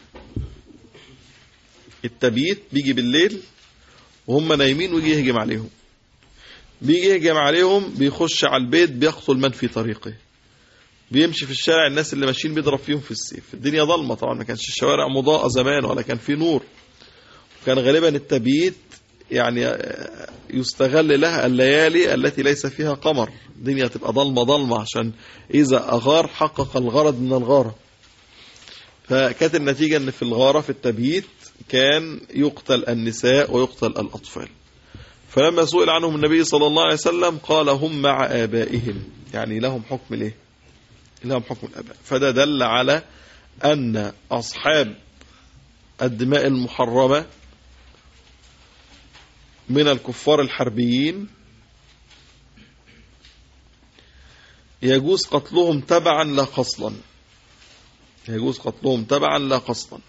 [SPEAKER 3] التبييت بيجي بالليل وهم نايمين ويجي يهجم عليهم بيجي يهجم عليهم بيخش على البيت بيقتل من في طريقه بيمشي في الشارع الناس اللي ماشيين بيضرب فيهم في السيف الدنيا ضلمة طبعا ما كانش الشوارع مضاءة زمان ولا كان في نور كان غالبا التبييت يعني يستغل لها الليالي التي ليس فيها قمر الدنيا تبقى ضلمة ضلمة عشان إذا أغار حقق الغرض من الغارة فكانت النتيجة أن في الغارة في التبييت كان يقتل النساء ويقتل الأطفال فلما سئل عنهم النبي صلى الله عليه وسلم قال هم مع آبائهم يعني لهم حكم ليه لهم حكم الآباء فده دل على أن أصحاب الدماء المحرمة من الكفار الحربيين يجوز قتلهم تبعا لا قصدا يجوز قتلهم تبعا لا قصدا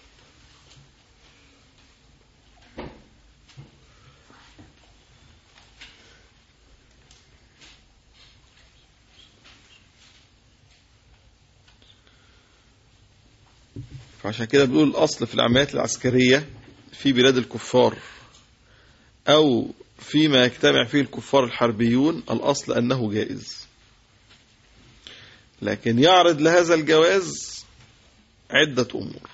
[SPEAKER 3] فعشان كده بيقول الأصل في العمليات العسكرية في بلاد الكفار أو فيما يجتمع فيه الكفار الحربيون الأصل أنه جائز لكن يعرض لهذا الجواز عدة أمور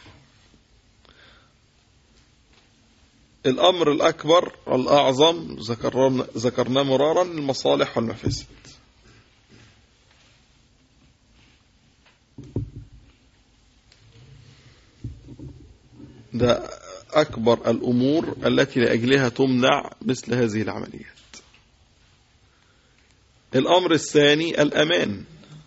[SPEAKER 3] الأمر الأكبر الأعظم ذكرناه مرارا المصالح والمفاسد ده أكبر الأمور التي لأجلها تمنع مثل هذه العمليات الأمر الثاني الأمان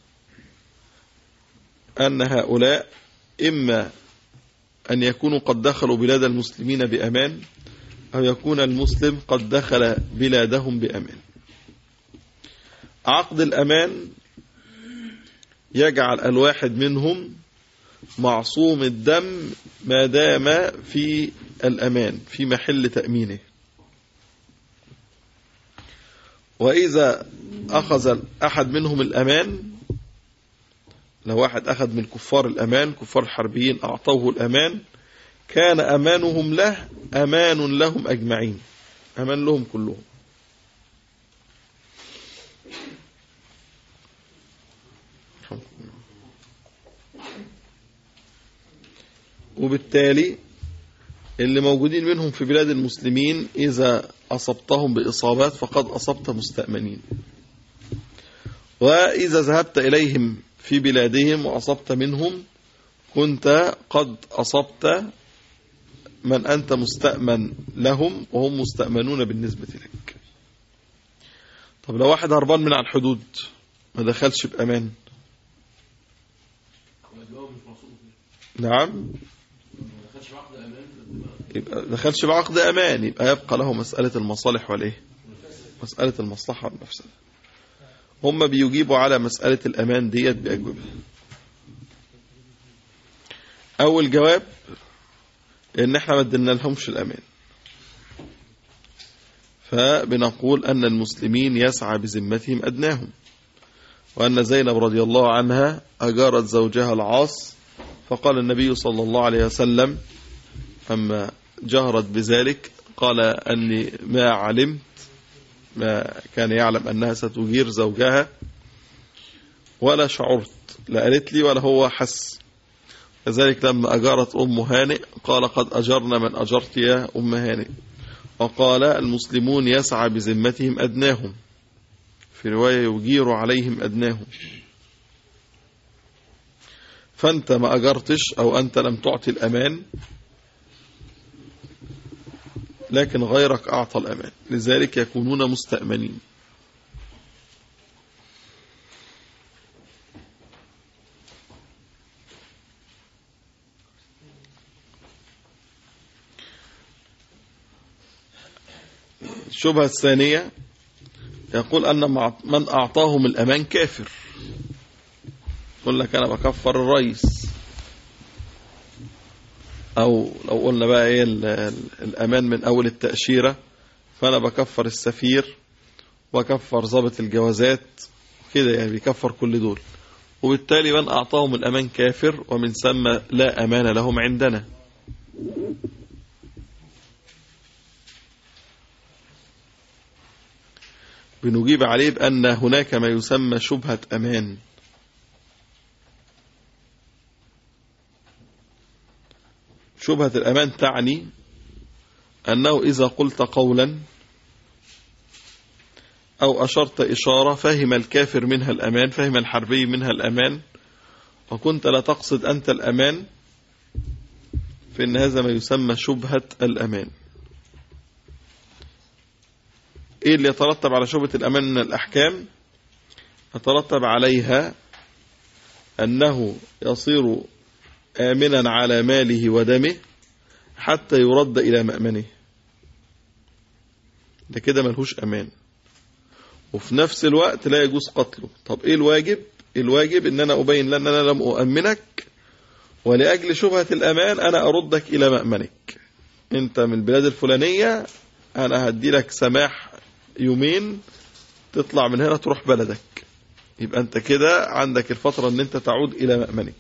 [SPEAKER 3] أن هؤلاء إما أن يكونوا قد دخلوا بلاد المسلمين بأمان أو يكون المسلم قد دخل بلادهم بأمان عقد الأمان يجعل الواحد منهم معصوم الدم ما دام في الأمان في محل تأمينه وإذا أخذ أحد منهم الأمان لو واحد أخذ من كفار الأمان كفار الحربيين أعطوه الأمان كان أمانهم له أمان لهم أجمعين أمان لهم كلهم وبالتالي اللي موجودين منهم في بلاد المسلمين إذا أصبتهم بإصابات فقد أصبت مستأمنين وإذا ذهبت إليهم في بلادهم وأصبت منهم كنت قد أصبت من أنت مستأمن لهم وهم مستأمنون بالنسبة لك طب لو واحد هربان من على الحدود ما دخلش بأمان نعم يبقى دخلش بعقد أمان يبقى يبقى له مسألة المصالح والإيه مسألة المصلحة والمفسدة هم بيجيبوا على مسألة الأمان ديت بأجوبة أول جواب إن إحنا ما ادينا لهمش الأمان فبنقول أن المسلمين يسعى بذمتهم أدناهم وأن زينب رضي الله عنها أجارت زوجها العاص فقال النبي صلى الله عليه وسلم أما جهرت بذلك قال أني ما علمت ما كان يعلم أنها ستجير زوجها ولا شعرت لا قالت لي ولا هو حس كذلك لما أجارت أم هانئ قال قد أجرنا من أجرت يا أم هانئ وقال المسلمون يسعى بذمتهم أدناهم في رواية يجير عليهم أدناهم فأنت ما أجرتش أو أنت لم تعطي الأمان لكن غيرك أعطى الأمان لذلك يكونون مستأمنين الشبهة الثانية يقول أن من أعطاهم الأمان كافر يقول لك أنا بكفر الرئيس أو لو قلنا بقى إيه الأمان من أول التأشيرة فأنا بكفر السفير وكفر ضابط الجوازات كده يعني بيكفر كل دول وبالتالي من أعطاهم الأمان كافر ومن ثم لا أمان لهم عندنا بنجيب عليه بأن هناك ما يسمى شبهة أمان شبهة الأمان تعني أنه إذا قلت قولا أو أشرت إشارة فهم الكافر منها الأمان فهم الحربي منها الأمان وكنت لا تقصد أنت الأمان فإن هذا ما يسمى شبهة الأمان إيه اللي يترتب على شبهة الأمان من الأحكام يترتب عليها أنه يصير آمنا على ماله ودمه حتى يرد إلى مأمنه ده كده ملهوش أمان وفي نفس الوقت لا يجوز قتله طب إيه الواجب الواجب إن أنا أبين لأن أنا لم أؤمنك ولأجل شبهة الأمان أنا أردك إلى مأمنك أنت من البلاد الفلانية أنا هدي لك سماح يومين تطلع من هنا تروح بلدك يبقى أنت كده عندك الفترة أن أنت تعود إلى مأمنك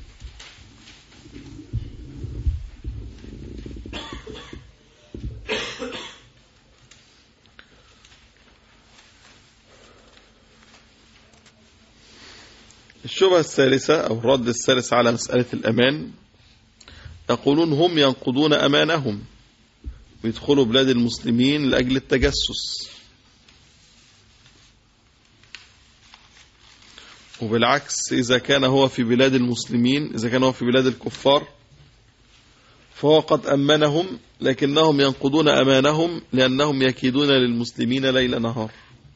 [SPEAKER 3] الشبهة الثالثة أو الرد الثالث على مسألة الأمان يقولون هم ينقضون أمانهم ويدخلوا بلاد المسلمين لأجل التجسس وبالعكس إذا كان هو في بلاد المسلمين إذا كان هو في بلاد الكفار فهو قد أمنهم لكنهم ينقضون أمانهم لأنهم يكيدون للمسلمين ليل نهار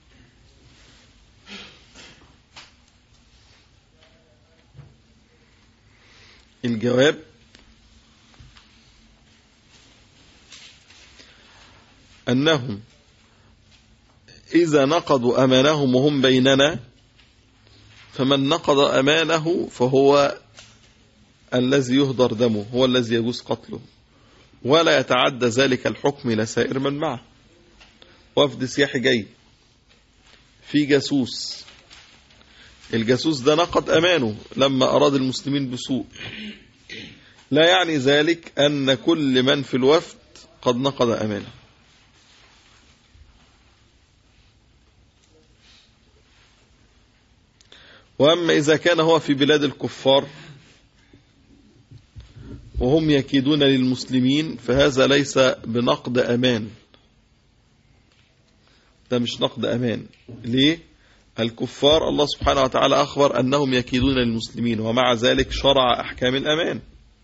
[SPEAKER 3] الجواب أنهم إذا نقضوا أمانهم وهم بيننا فمن نقض أمانه فهو الذي يهدر دمه هو الذي يجوز قتله ولا يتعدى ذلك الحكم إلى سائر من معه وفد سياحي جاي في جاسوس الجاسوس ده نقض أمانه لما أراد المسلمين بسوء لا يعني ذلك أن كل من في الوفد قد نقض أمانه وأما إذا كان هو في بلاد الكفار وهم يكيدون للمسلمين فهذا ليس بنقد أمان ده مش نقد أمان ليه؟ الكفار الله سبحانه وتعالى أخبر أنهم يكيدون للمسلمين ومع ذلك شرع أحكام الأمان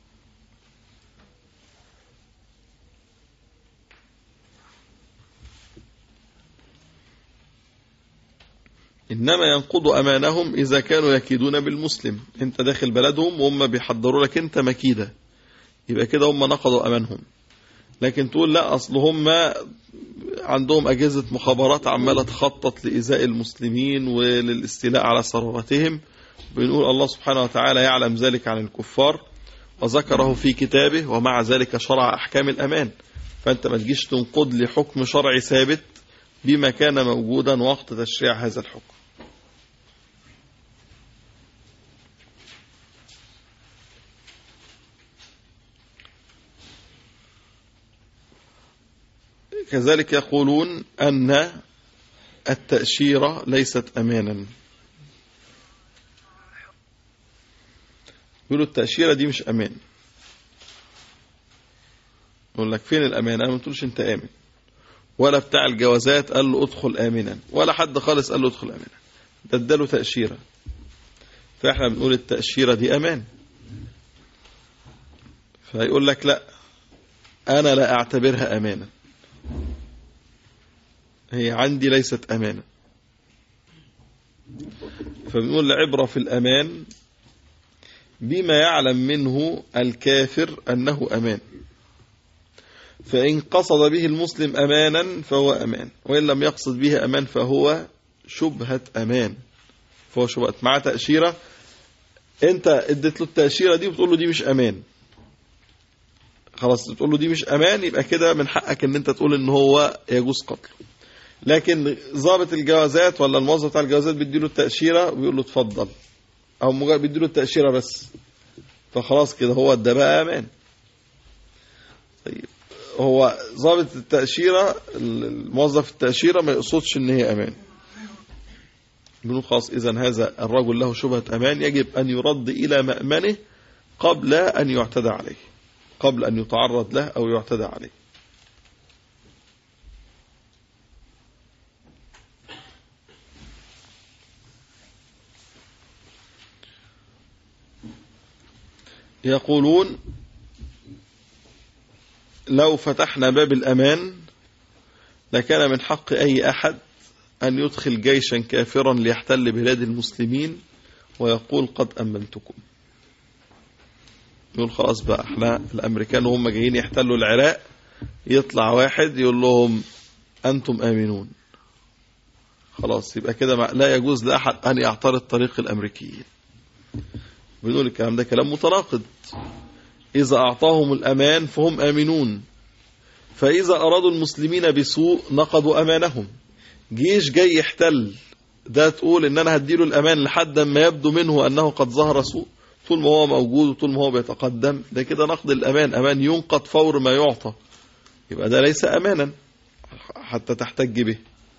[SPEAKER 3] إنما ينقضوا أمانهم إذا كانوا يكيدون بالمسلم أنت داخل بلدهم وهم بيحضروا لك أنت مكيدة يبقى كده هم نقضوا أمانهم لكن تقول لا أصل هم عندهم أجهزة مخابرات عمالة تخطط لإزاء المسلمين وللاستيلاء على ثرواتهم بنقول الله سبحانه وتعالى يعلم ذلك عن الكفار وذكره في كتابه ومع ذلك شرع أحكام الأمان فأنت ما تجيش تنقض لي حكم شرعي ثابت بما كان موجودا وقت تشريع هذا الحكم كذلك يقولون أن التأشيرة ليست أمانا يقولوا التأشيرة دي مش أمان يقول لك فين الأمان أنا ما تقولش أنت آمن ولا بتاع الجوازات قال له ادخل آمنا ولا حد خالص قال له ادخل آمنا ده اداله تأشيرة فاحنا بنقول التأشيرة دي أمان فيقول لك لا أنا لا أعتبرها أمانا هي عندي ليست أمانة فبنقول العبرة في الأمان بما يعلم منه الكافر أنه أمان فإن قصد به المسلم أمانا فهو أمان وإن لم يقصد به أمان فهو شبهة أمان فهو شبهة مع تأشيرة أنت اديت له التأشيرة دي وبتقول له دي مش أمان خلاص تقول له دي مش أمان يبقى كده من حقك أن أنت تقول أن هو يجوز قتله لكن ضابط الجوازات ولا الموظف بتاع الجوازات بيديله التأشيرة ويقول له اتفضل أو مجرد بيديله التأشيرة بس فخلاص كده هو ده بقى أمان طيب هو ضابط التأشيرة الموظف التأشيرة ما يقصدش ان هي امان بنقول خلاص اذا هذا الرجل له شبهة امان يجب ان يرد الى مأمنه قبل ان يعتدى عليه قبل ان يتعرض له او يعتدى عليه يقولون لو فتحنا باب الأمان لكان من حق أي أحد أن يدخل جيشا كافرا ليحتل بلاد المسلمين ويقول قد أمنتكم يقول خلاص بقى احنا الأمريكان وهم جايين يحتلوا العراق يطلع واحد يقول لهم أنتم آمنون خلاص يبقى كده لا يجوز لأحد أن يعترض طريق الأمريكيين بنقول الكلام ده كلام متناقض إذا أعطاهم الأمان فهم آمنون فإذا أرادوا المسلمين بسوء نقضوا أمانهم جيش جاي يحتل ده تقول إن أنا هديله الأمان لحد ما يبدو منه أنه قد ظهر سوء طول ما هو موجود وطول ما هو بيتقدم ده كده نقض الأمان أمان ينقض فور ما يعطى يبقى ده ليس أمانا حتى تحتج به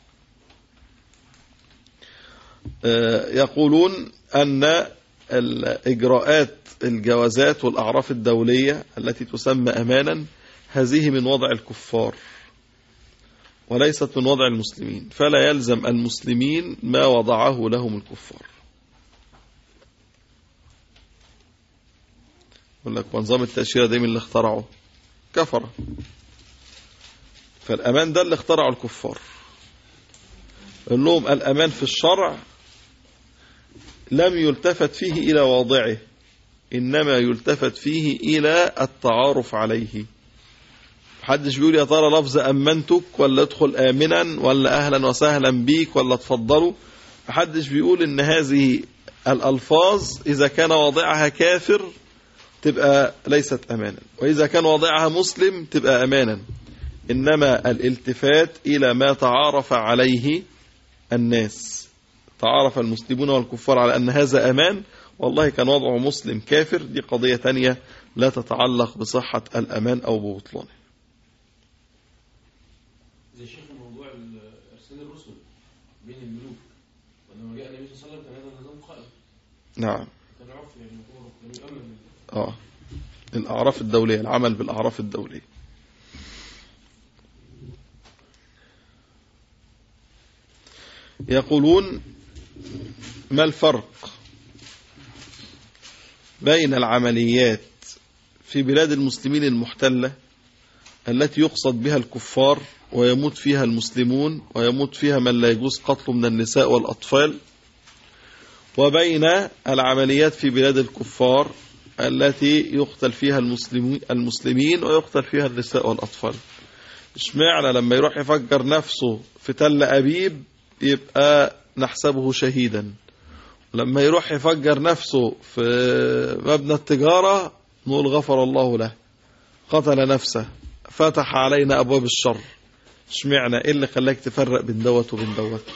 [SPEAKER 3] يقولون أن الإجراءات الجوازات والأعراف الدولية التي تسمى أمانا هذه من وضع الكفار وليست من وضع المسلمين فلا يلزم المسلمين ما وضعه لهم الكفار يقول لك ونظام التأشيرة ده من اللي اخترعه كفر فالأمان ده اللي اخترعه الكفار يقول لهم الأمان في الشرع لم يلتفت فيه إلى واضعه إنما يلتفت فيه إلى التعارف عليه محدش بيقول يا ترى لفظ أمنتك ولا ادخل آمنا ولا أهلا وسهلا بيك ولا تفضلوا محدش بيقول إن هذه الألفاظ إذا كان واضعها كافر تبقى ليست أمانا وإذا كان واضعها مسلم تبقى أمانا إنما الالتفات إلى ما تعارف عليه الناس تعارف المسلمون والكفار على أن هذا أمان والله كان وضعه مسلم كافر دي قضية تانية لا تتعلق بصحة الأمان أو ببطلانه
[SPEAKER 1] زي شيخ موضوع ارسال الرسل بين الملوك ولما جاء النبي صلى الله عليه وسلم كان هذا النظام قائم
[SPEAKER 3] نعم اه الأعراف الدولية العمل بالأعراف الدولية يقولون ما الفرق بين العمليات في بلاد المسلمين المحتلة التي يقصد بها الكفار ويموت فيها المسلمون ويموت فيها من لا يجوز قتله من النساء والأطفال وبين العمليات في بلاد الكفار التي يقتل فيها المسلمين, المسلمين ويقتل فيها النساء والأطفال اشمعنى لما يروح يفجر نفسه في تل أبيب يبقى نحسبه شهيدا لما يروح يفجر نفسه في مبنى التجارة نقول غفر الله له قتل نفسه فتح علينا أبواب الشر اشمعنى ايه اللي خلاك تفرق بين دوت وبين دوت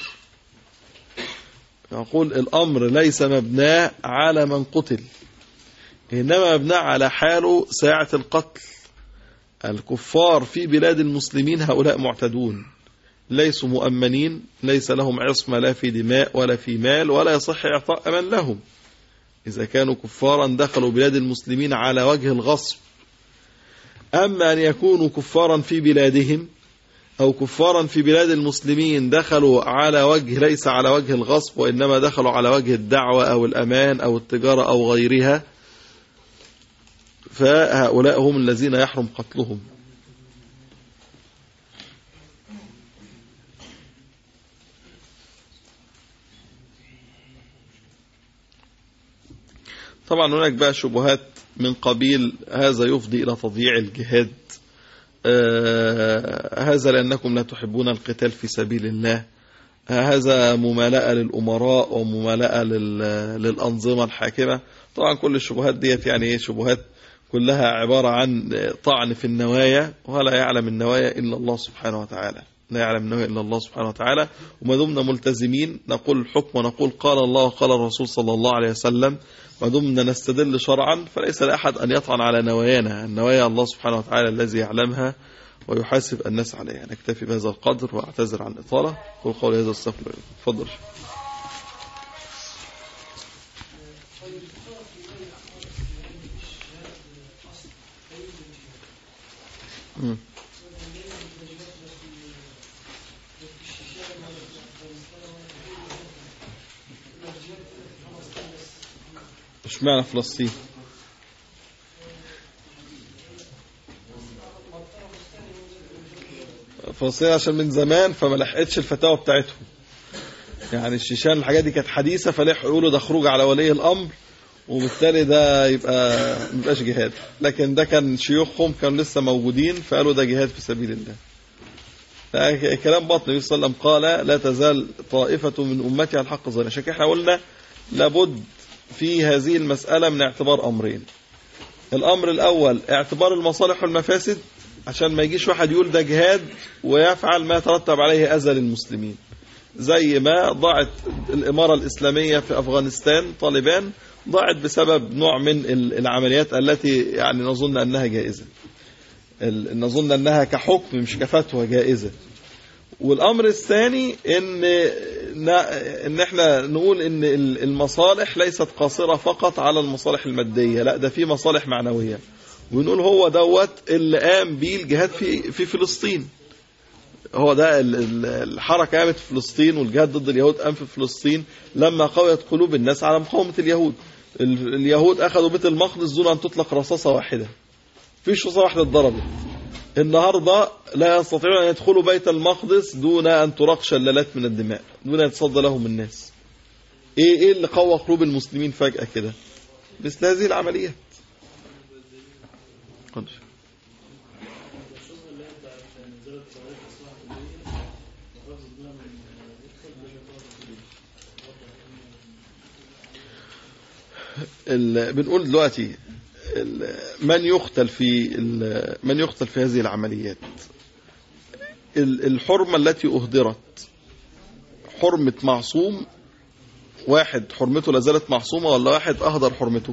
[SPEAKER 3] يقول الأمر ليس مبناه على من قتل إنما مبناه على حاله ساعة القتل الكفار في بلاد المسلمين هؤلاء معتدون ليسوا مؤمنين ليس لهم عصمة لا في دماء ولا في مال ولا يصح إعطاء من لهم إذا كانوا كفارا دخلوا بلاد المسلمين على وجه الغصب أما أن يكونوا كفارا في بلادهم أو كفارا في بلاد المسلمين دخلوا على وجه ليس على وجه الغصب وإنما دخلوا على وجه الدعوة أو الأمان أو التجارة أو غيرها فهؤلاء هم الذين يحرم قتلهم طبعا هناك بقى شبهات من قبيل هذا يفضي إلى تضييع الجهاد آه هذا لأنكم لا تحبون القتال في سبيل الله آه هذا ممالأة للأمراء وممالأة للأنظمة الحاكمة طبعا كل الشبهات ديت يعني شبهات كلها عبارة عن طعن في النوايا ولا يعلم النوايا إلا الله سبحانه وتعالى لا يعلم النوايا إلا الله سبحانه وتعالى وما دمنا ملتزمين نقول الحكم ونقول قال الله وقال الرسول صلى الله عليه وسلم ما دمنا نستدل شرعا فليس لأحد أن يطعن على نوايانا النوايا الله سبحانه وتعالى الذي يعلمها ويحاسب الناس عليها نكتفي بهذا القدر وأعتذر عن الإطالة قول قولي هذا السفر تفضل مم. اشمعنى فلسطين فلسطين عشان من زمان فما لحقتش الفتاوى بتاعتهم يعني الشيشان الحاجات دي كانت حديثة فلحقوا يقولوا ده خروج على ولي الأمر وبالتالي ده يبقى مبقاش جهاد لكن ده كان شيوخهم كانوا لسه موجودين فقالوا ده جهاد في سبيل الله كلام باطل النبي صلى الله عليه وسلم قال لا تزال طائفة من أمتي على الحق ظاهرين عشان كده احنا قلنا لابد في هذه المسألة من اعتبار أمرين الأمر الأول اعتبار المصالح والمفاسد عشان ما يجيش واحد يقول ده جهاد ويفعل ما يترتب عليه أذى للمسلمين زي ما ضاعت الإمارة الإسلامية في أفغانستان طالبان ضاعت بسبب نوع من العمليات التي يعني نظن أنها جائزة نظن أنها كحكم مش كفتوى جائزة والأمر الثاني إن إن إحنا نقول إن المصالح ليست قاصرة فقط على المصالح المادية لا ده في مصالح معنوية ونقول هو دوت اللي قام بيه الجهاد في في فلسطين هو ده الحركة قامت في فلسطين والجهاد ضد اليهود قام في فلسطين لما قويت قلوب الناس على مقاومة اليهود اليهود أخذوا بيت المقدس دون أن تطلق رصاصة واحدة فيش رصاصة واحدة اتضربت النهاردة لا يستطيعون أن يدخلوا بيت المقدس دون أن تراق شلالات من الدماء دون أن يتصدى لهم الناس إيه, إيه اللي قوى قلوب المسلمين فجأة كده مثل هذه العمليات قدر. بنقول دلوقتي من يقتل في من يقتل في هذه العمليات الحرمة التي أهدرت حرمة معصوم واحد حرمته لازالت معصومة ولا واحد أهدر حرمته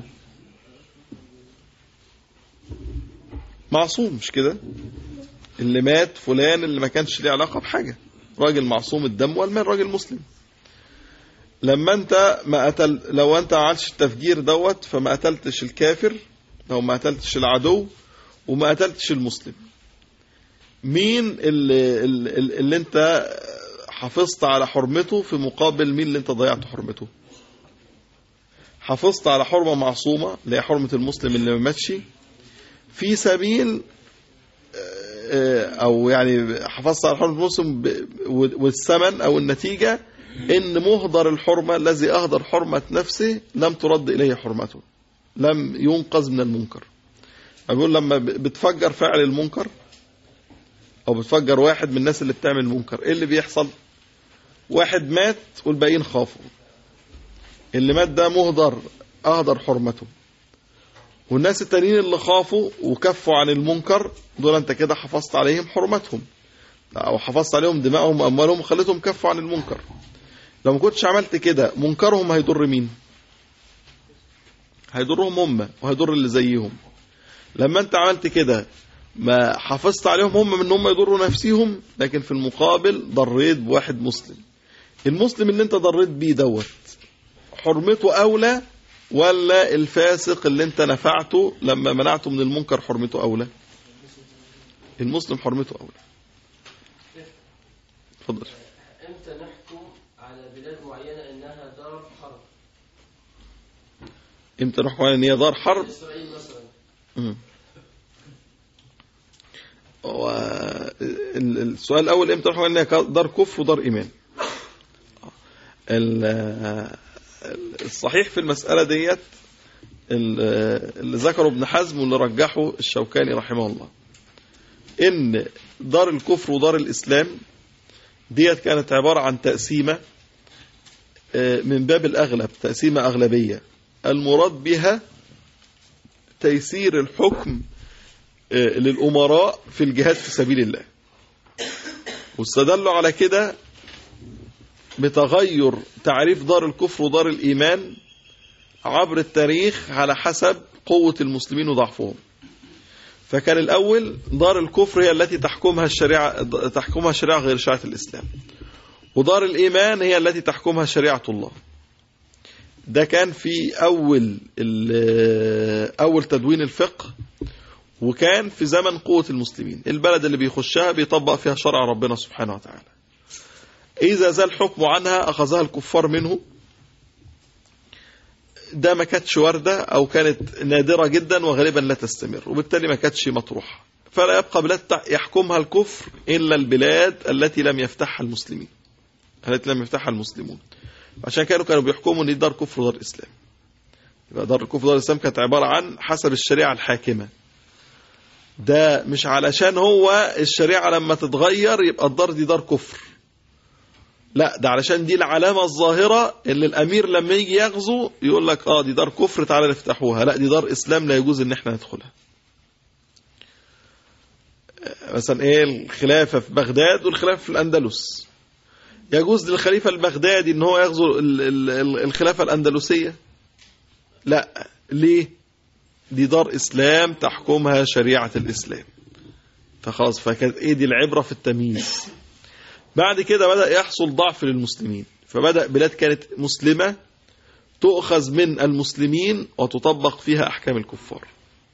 [SPEAKER 3] معصوم مش كده اللي مات فلان اللي ما كانش ليه علاقة بحاجة راجل معصوم الدم والمال راجل مسلم لما انت ما قتل لو انت ما عملتش التفجير دوت فما قتلتش الكافر او ما قتلتش العدو وما قتلتش المسلم مين اللي, اللي, اللي انت حافظت على حرمته في مقابل مين اللي انت ضيعت حرمته حافظت على حرمة معصومة اللي هي حرمة المسلم اللي ما ماتش في سبيل آه، او يعني حافظت على حرمة المسلم ب- والثمن او النتيجة ان مهدر الحرمة الذي اهدر حرمة نفسه لم ترد اليه حرمته لم ينقذ من المنكر بقول لما ب- بتفجر فعل المنكر او بتفجر واحد من الناس اللي بتعمل المنكر ايه اللي بيحصل واحد مات والباقيين خافوا اللي مات ده مهدر اهدر حرمته والناس التانيين اللي خافوا وكفوا عن المنكر دول انت كده حفظت عليهم حرمتهم او حفظت عليهم دمائهم واموالهم وخليتهم كفوا عن المنكر لو ما كنتش عملت كده منكرهم هيضر مين هيضرهم هم وهيضر اللي زيهم لما انت عملت كده ما حافظت عليهم هم من ان هم يضروا نفسيهم لكن في المقابل ضريت بواحد مسلم المسلم اللي انت ضريت بيه دوت حرمته اولى ولا الفاسق اللي انت نفعته لما منعته من المنكر حرمته اولى المسلم حرمته اولى اتفضل
[SPEAKER 4] امتى نحكم على بلاد معينة انها دار حرب
[SPEAKER 3] امتى نحكم على ان هي دار حرب
[SPEAKER 4] اسرائيل مثلا
[SPEAKER 3] مم. و... ال- السؤال الاول امتى نحكم على ان هي دار كفر ودار ايمان ال- الصحيح في المسألة ديت ال- اللي ذكره ابن حزم واللي رجحه الشوكاني رحمه الله ان دار الكفر ودار الاسلام ديت كانت عبارة عن تقسيمة آه، من باب الاغلب تقسيمة اغلبية المراد بها تيسير الحكم آه، للأمراء في الجهاد في سبيل الله واستدلوا على كده بتغير تعريف دار الكفر ودار الإيمان عبر التاريخ على حسب قوة المسلمين وضعفهم فكان الأول دار الكفر هي التي تحكمها الشريعة تحكمها شريعة غير شريعة الإسلام ودار الإيمان هي التي تحكمها شريعة الله ده كان في أول ال- أول تدوين الفقه وكان في زمن قوة المسلمين البلد اللي بيخشها بيطبق فيها شرع ربنا سبحانه وتعالى إذا زال حكمه عنها أخذها الكفار منه ده ما كانتش واردة أو كانت نادرة جدا وغالبا لا تستمر وبالتالي ما كانتش مطروحة فلا يبقى بلاد يحكمها الكفر إلا البلاد التي لم يفتحها المسلمين التي لم يفتحها المسلمون عشان كانوا كانوا بيحكموا ان دي دار كفر ودار اسلام يبقى دار الكفر ودار الاسلام كانت عباره عن حسب الشريعه الحاكمه ده مش علشان هو الشريعه لما تتغير يبقى الدار دي دار كفر لا ده علشان دي العلامه الظاهره اللي الامير لما يجي يغزو يقول لك اه دي دار كفر تعالى نفتحوها لا دي دار اسلام لا يجوز ان احنا ندخلها مثلا ايه الخلافه في بغداد والخلافه في الاندلس يجوز للخليفة البغدادي ان هو يغزو ال- ال- ال- الخلافة الأندلسية لا ليه دي دار إسلام تحكمها شريعة الإسلام فخلاص فكانت ايه دي العبرة في التمييز بعد كده بدأ يحصل ضعف للمسلمين فبدأ بلاد كانت مسلمة تؤخذ من المسلمين وتطبق فيها أحكام الكفار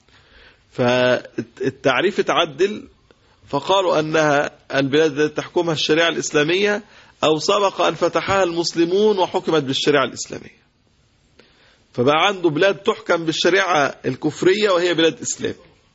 [SPEAKER 3] فالتعريف اتعدل فقالوا أنها البلاد التي تحكمها الشريعة الإسلامية أو سبق أن فتحها المسلمون وحكمت بالشريعة الإسلامية فبقى عنده بلاد تحكم بالشريعة الكفرية وهي بلاد إسلام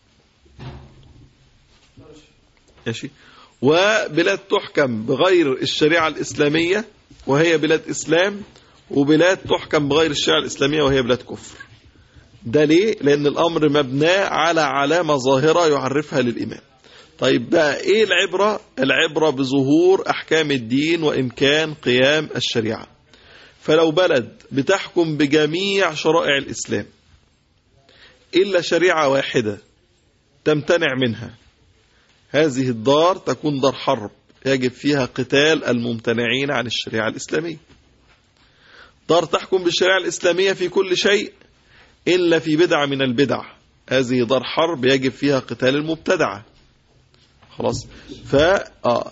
[SPEAKER 3] ماشي وبلاد تحكم بغير الشريعة الإسلامية وهي بلاد إسلام وبلاد تحكم بغير الشريعة الإسلامية وهي بلاد كفر ده ليه؟ لأن الأمر مبنى على علامة ظاهرة يعرفها للإمام طيب بقى ايه العبرة العبرة بظهور احكام الدين وامكان قيام الشريعة فلو بلد بتحكم بجميع شرائع الاسلام الا شريعة واحدة تمتنع منها هذه الدار تكون دار حرب يجب فيها قتال الممتنعين عن الشريعة الاسلامية دار تحكم بالشريعة الاسلامية في كل شيء الا في بدعة من البدع هذه دار حرب يجب فيها قتال المبتدعه خلاص ف آه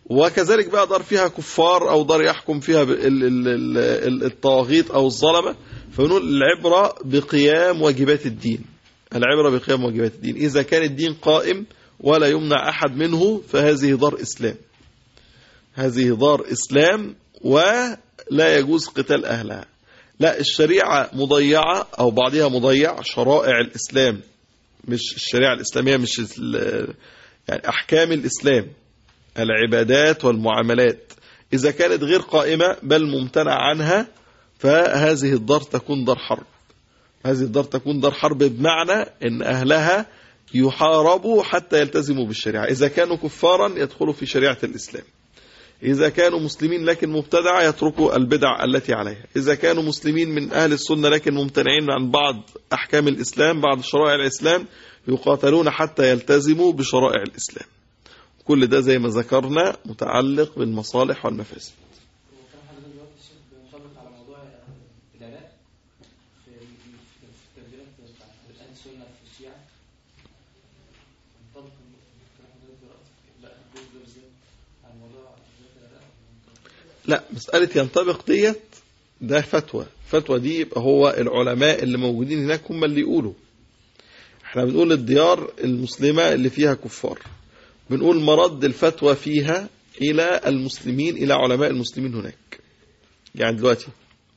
[SPEAKER 3] وكذلك بقى دار فيها كفار او دار يحكم فيها ب- ال- ال- ال- ال- الطواغيت او الظلمه فنقول العبره بقيام واجبات الدين العبره بقيام واجبات الدين اذا كان الدين قائم ولا يمنع احد منه فهذه دار اسلام هذه دار اسلام ولا يجوز قتال اهلها لا الشريعه مضيعه او بعضها مضيع شرائع الاسلام مش الشريعه الاسلاميه مش ال- يعني احكام الاسلام العبادات والمعاملات إذا كانت غير قائمة بل ممتنع عنها فهذه الدار تكون دار حرب هذه الدار تكون دار حرب بمعنى أن أهلها يحاربوا حتى يلتزموا بالشريعة إذا كانوا كفارا يدخلوا في شريعة الإسلام إذا كانوا مسلمين لكن مبتدعة يتركوا البدع التي عليها إذا كانوا مسلمين من أهل السنة لكن ممتنعين عن بعض أحكام الإسلام بعض شرائع الإسلام يقاتلون حتى يلتزموا بشرائع الإسلام كل ده زي ما ذكرنا متعلق بالمصالح والمفاسد
[SPEAKER 5] وكان حضرتك دلوقتي الشيخ بينطبق على موضوع العراق في في في الترجمات بتاع اهل السنه في الشيعه ينطبق كان حضرتك دلوقتي لا الجزء ده بالذات على موضوع بالذات العراق
[SPEAKER 3] لا مسألة ينطبق ديت ده فتوى فتوى دي يبقى هو العلماء اللي موجودين هناك هم اللي يقولوا احنا بنقول الديار المسلمة اللي فيها كفار بنقول مرد الفتوى فيها إلى المسلمين إلى علماء المسلمين هناك يعني دلوقتي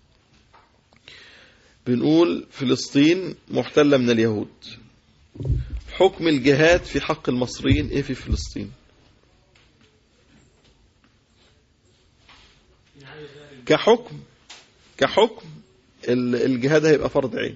[SPEAKER 3] بنقول فلسطين محتلة من اليهود حكم الجهاد في حق المصريين ايه في فلسطين كحكم كحكم ال- الجهاد هيبقى فرض عين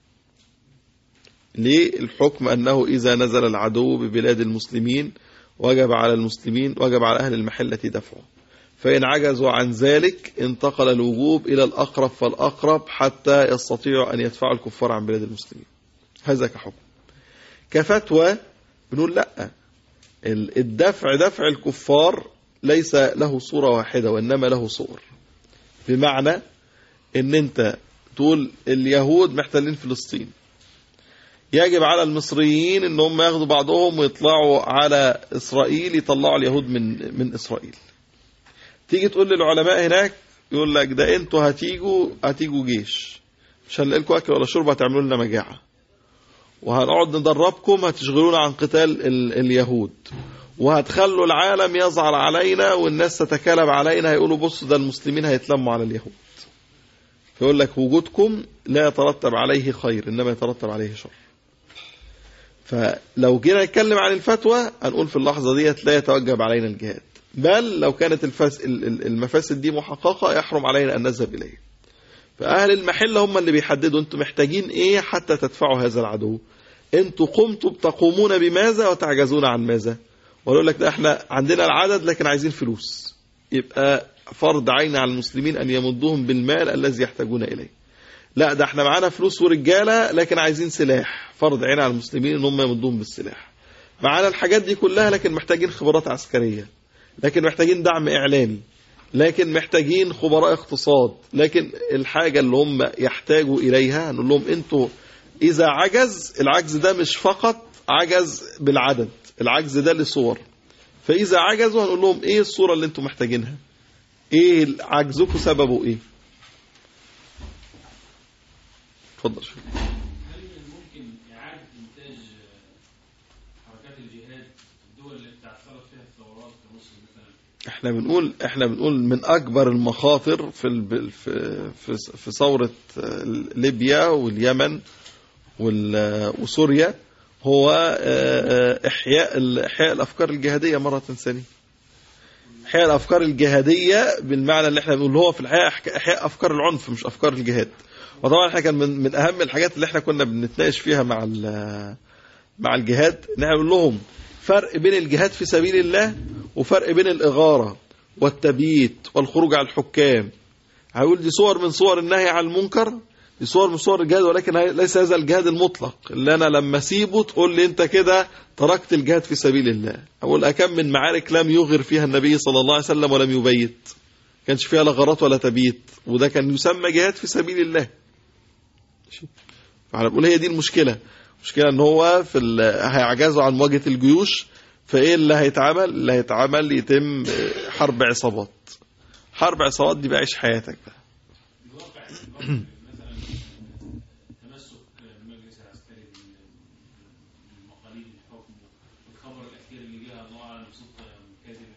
[SPEAKER 3] ليه الحكم أنه إذا نزل العدو ببلاد المسلمين وجب على المسلمين وجب على أهل المحلة دفعه فإن عجزوا عن ذلك انتقل الوجوب إلى الأقرب فالأقرب حتى يستطيعوا أن يدفعوا الكفار عن بلاد المسلمين هذا كحكم كفتوى بنقول لا ال- الدفع دفع الكفار ليس له صورة واحدة وإنما له صور بمعنى ان انت تقول اليهود محتلين فلسطين يجب على المصريين ان هم ياخدوا بعضهم ويطلعوا على اسرائيل يطلعوا اليهود من من اسرائيل تيجي تقول للعلماء هناك يقول لك ده انتوا هتيجوا هتيجوا جيش مش هنلاقي لكم اكل ولا شرب هتعملوا لنا مجاعه وهنقعد ندربكم هتشغلونا عن قتال ال اليهود وهتخلوا العالم يزعل علينا والناس تتكالب علينا هيقولوا بصوا ده المسلمين هيتلموا على اليهود فيقول لك وجودكم لا يترتب عليه خير انما يترتب عليه شر فلو جينا نتكلم عن الفتوى هنقول في اللحظه ديت لا يتوجب علينا الجهاد بل لو كانت الفس... ال- ال- المفاسد دي محققه يحرم علينا ان نذهب اليه فاهل المحله هم اللي بيحددوا انتم محتاجين ايه حتى تدفعوا هذا العدو انتوا قمتوا تقومون بماذا وتعجزون عن ماذا ويقول لك ده احنا عندنا العدد لكن عايزين فلوس يبقى فرض عين على المسلمين ان يمدوهم بالمال الذي يحتاجون اليه لا ده احنا معانا فلوس ورجاله لكن عايزين سلاح فرض عين على المسلمين ان هم يمدوهم بالسلاح معانا الحاجات دي كلها لكن محتاجين خبرات عسكريه لكن محتاجين دعم اعلامي لكن محتاجين خبراء اقتصاد لكن الحاجه اللي هم يحتاجوا اليها هنقول لهم انتوا اذا عجز العجز ده مش فقط عجز بالعدد العجز ده لصور فاذا عجزوا هنقول لهم ايه الصوره اللي انتم محتاجينها ايه عجزكم سببه ايه اتفضل شوف
[SPEAKER 6] هل من الممكن إعادة إنتاج حركات الجهاد في الدول اللي تعثرت فيها الثورات كمصر مثلا؟
[SPEAKER 3] احنا بنقول احنا بنقول من اكبر المخاطر في الب... في في, في ثوره آه، ليبيا واليمن وال... وسوريا هو آه، آه، احياء ال- احياء الافكار الجهاديه مره ثانيه احياء الافكار الجهاديه بالمعنى اللي احنا بنقول هو في الحقيقه إحك- احياء افكار العنف مش افكار الجهاد وطبعا احنا كان من, من اهم الحاجات اللي احنا كنا بنتناقش فيها مع ال- مع الجهاد ان احنا نقول لهم فرق بين الجهاد في سبيل الله وفرق بين الإغارة والتبييت والخروج على الحكام هيقول دي صور من صور النهي عن المنكر دي صور من صور الجهاد ولكن هي- ليس هذا الجهاد المطلق اللي أنا لما أسيبه تقول لي أنت كده تركت الجهاد في سبيل الله أقول أكم من معارك لم يغر فيها النبي صلى الله عليه وسلم ولم يبيت كانش فيها لا غارات ولا تبييت وده كان يسمى جهاد في سبيل الله ماشي؟ فاحنا بنقول هي دي المشكلة المشكلة ان هو في ال- هيعجزوا عن مواجهة الجيوش فايه اللي هيتعمل اللي هيتعمل يتم حرب عصابات حرب عصابات دي بقى عيش حياتك بقى
[SPEAKER 6] الواقع الواقع مثلا تمسك المجلس العسكري بال- بالمقاليد الحكم والخبر الاخير اللي جه الله اعلم صدق أم كاذب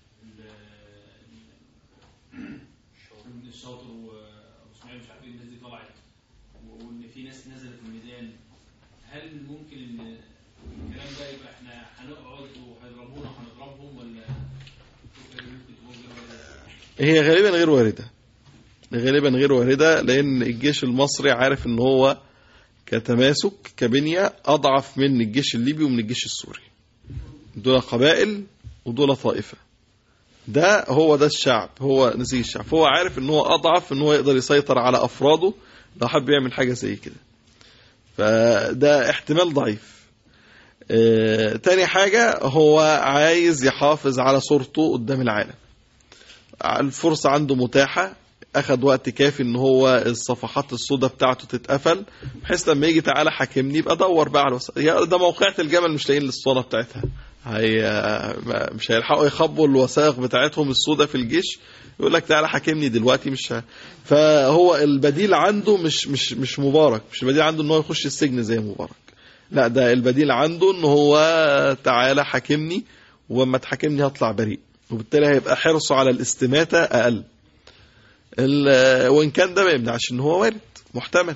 [SPEAKER 6] ال- الشاطر وابو اسماعيل مش عارفين الناس دي طلعت وان في ناس نزلت الميدان هل ممكن ان الكلام ده يبقى احنا هنقعد وهيضربونا وهنضربهم ولا الفكرة دي ممكن تكون غير ولا
[SPEAKER 3] هي غالبا غير واردة غالبا غير واردة لأن الجيش المصري عارف إن هو كتماسك كبنية أضعف من الجيش الليبي ومن الجيش السوري دول قبائل ودول طائفة ده هو ده الشعب هو نسيج الشعب فهو عارف إن هو أضعف إن هو يقدر يسيطر على أفراده لو حب يعمل حاجة زي كده فده احتمال ضعيف آه، تاني حاجة هو عايز يحافظ على صورته قدام العالم الفرصة عنده متاحة أخد وقت كافي إن هو الصفحات السوداء بتاعته تتقفل بحيث لما يجي تعالى حاكمني يبقى دور بقى على الوثائق يا ده موقعة الجمل مش لاقيين الاسطوانة بتاعتها هي ما- مش هيلحقوا يخبوا الوثائق بتاعتهم السوداء في الجيش يقول لك تعالى حاكمني دلوقتي مش ه... فهو البديل عنده مش مش مش مبارك مش البديل عنده ان هو يخش السجن زي مبارك لا ده البديل عنده ان هو تعالى حاكمني واما تحاكمني هطلع بريء وبالتالي هيبقى حرصه على الاستماتة اقل ال- وان كان ده ما يمنعش ان هو وارد محتمل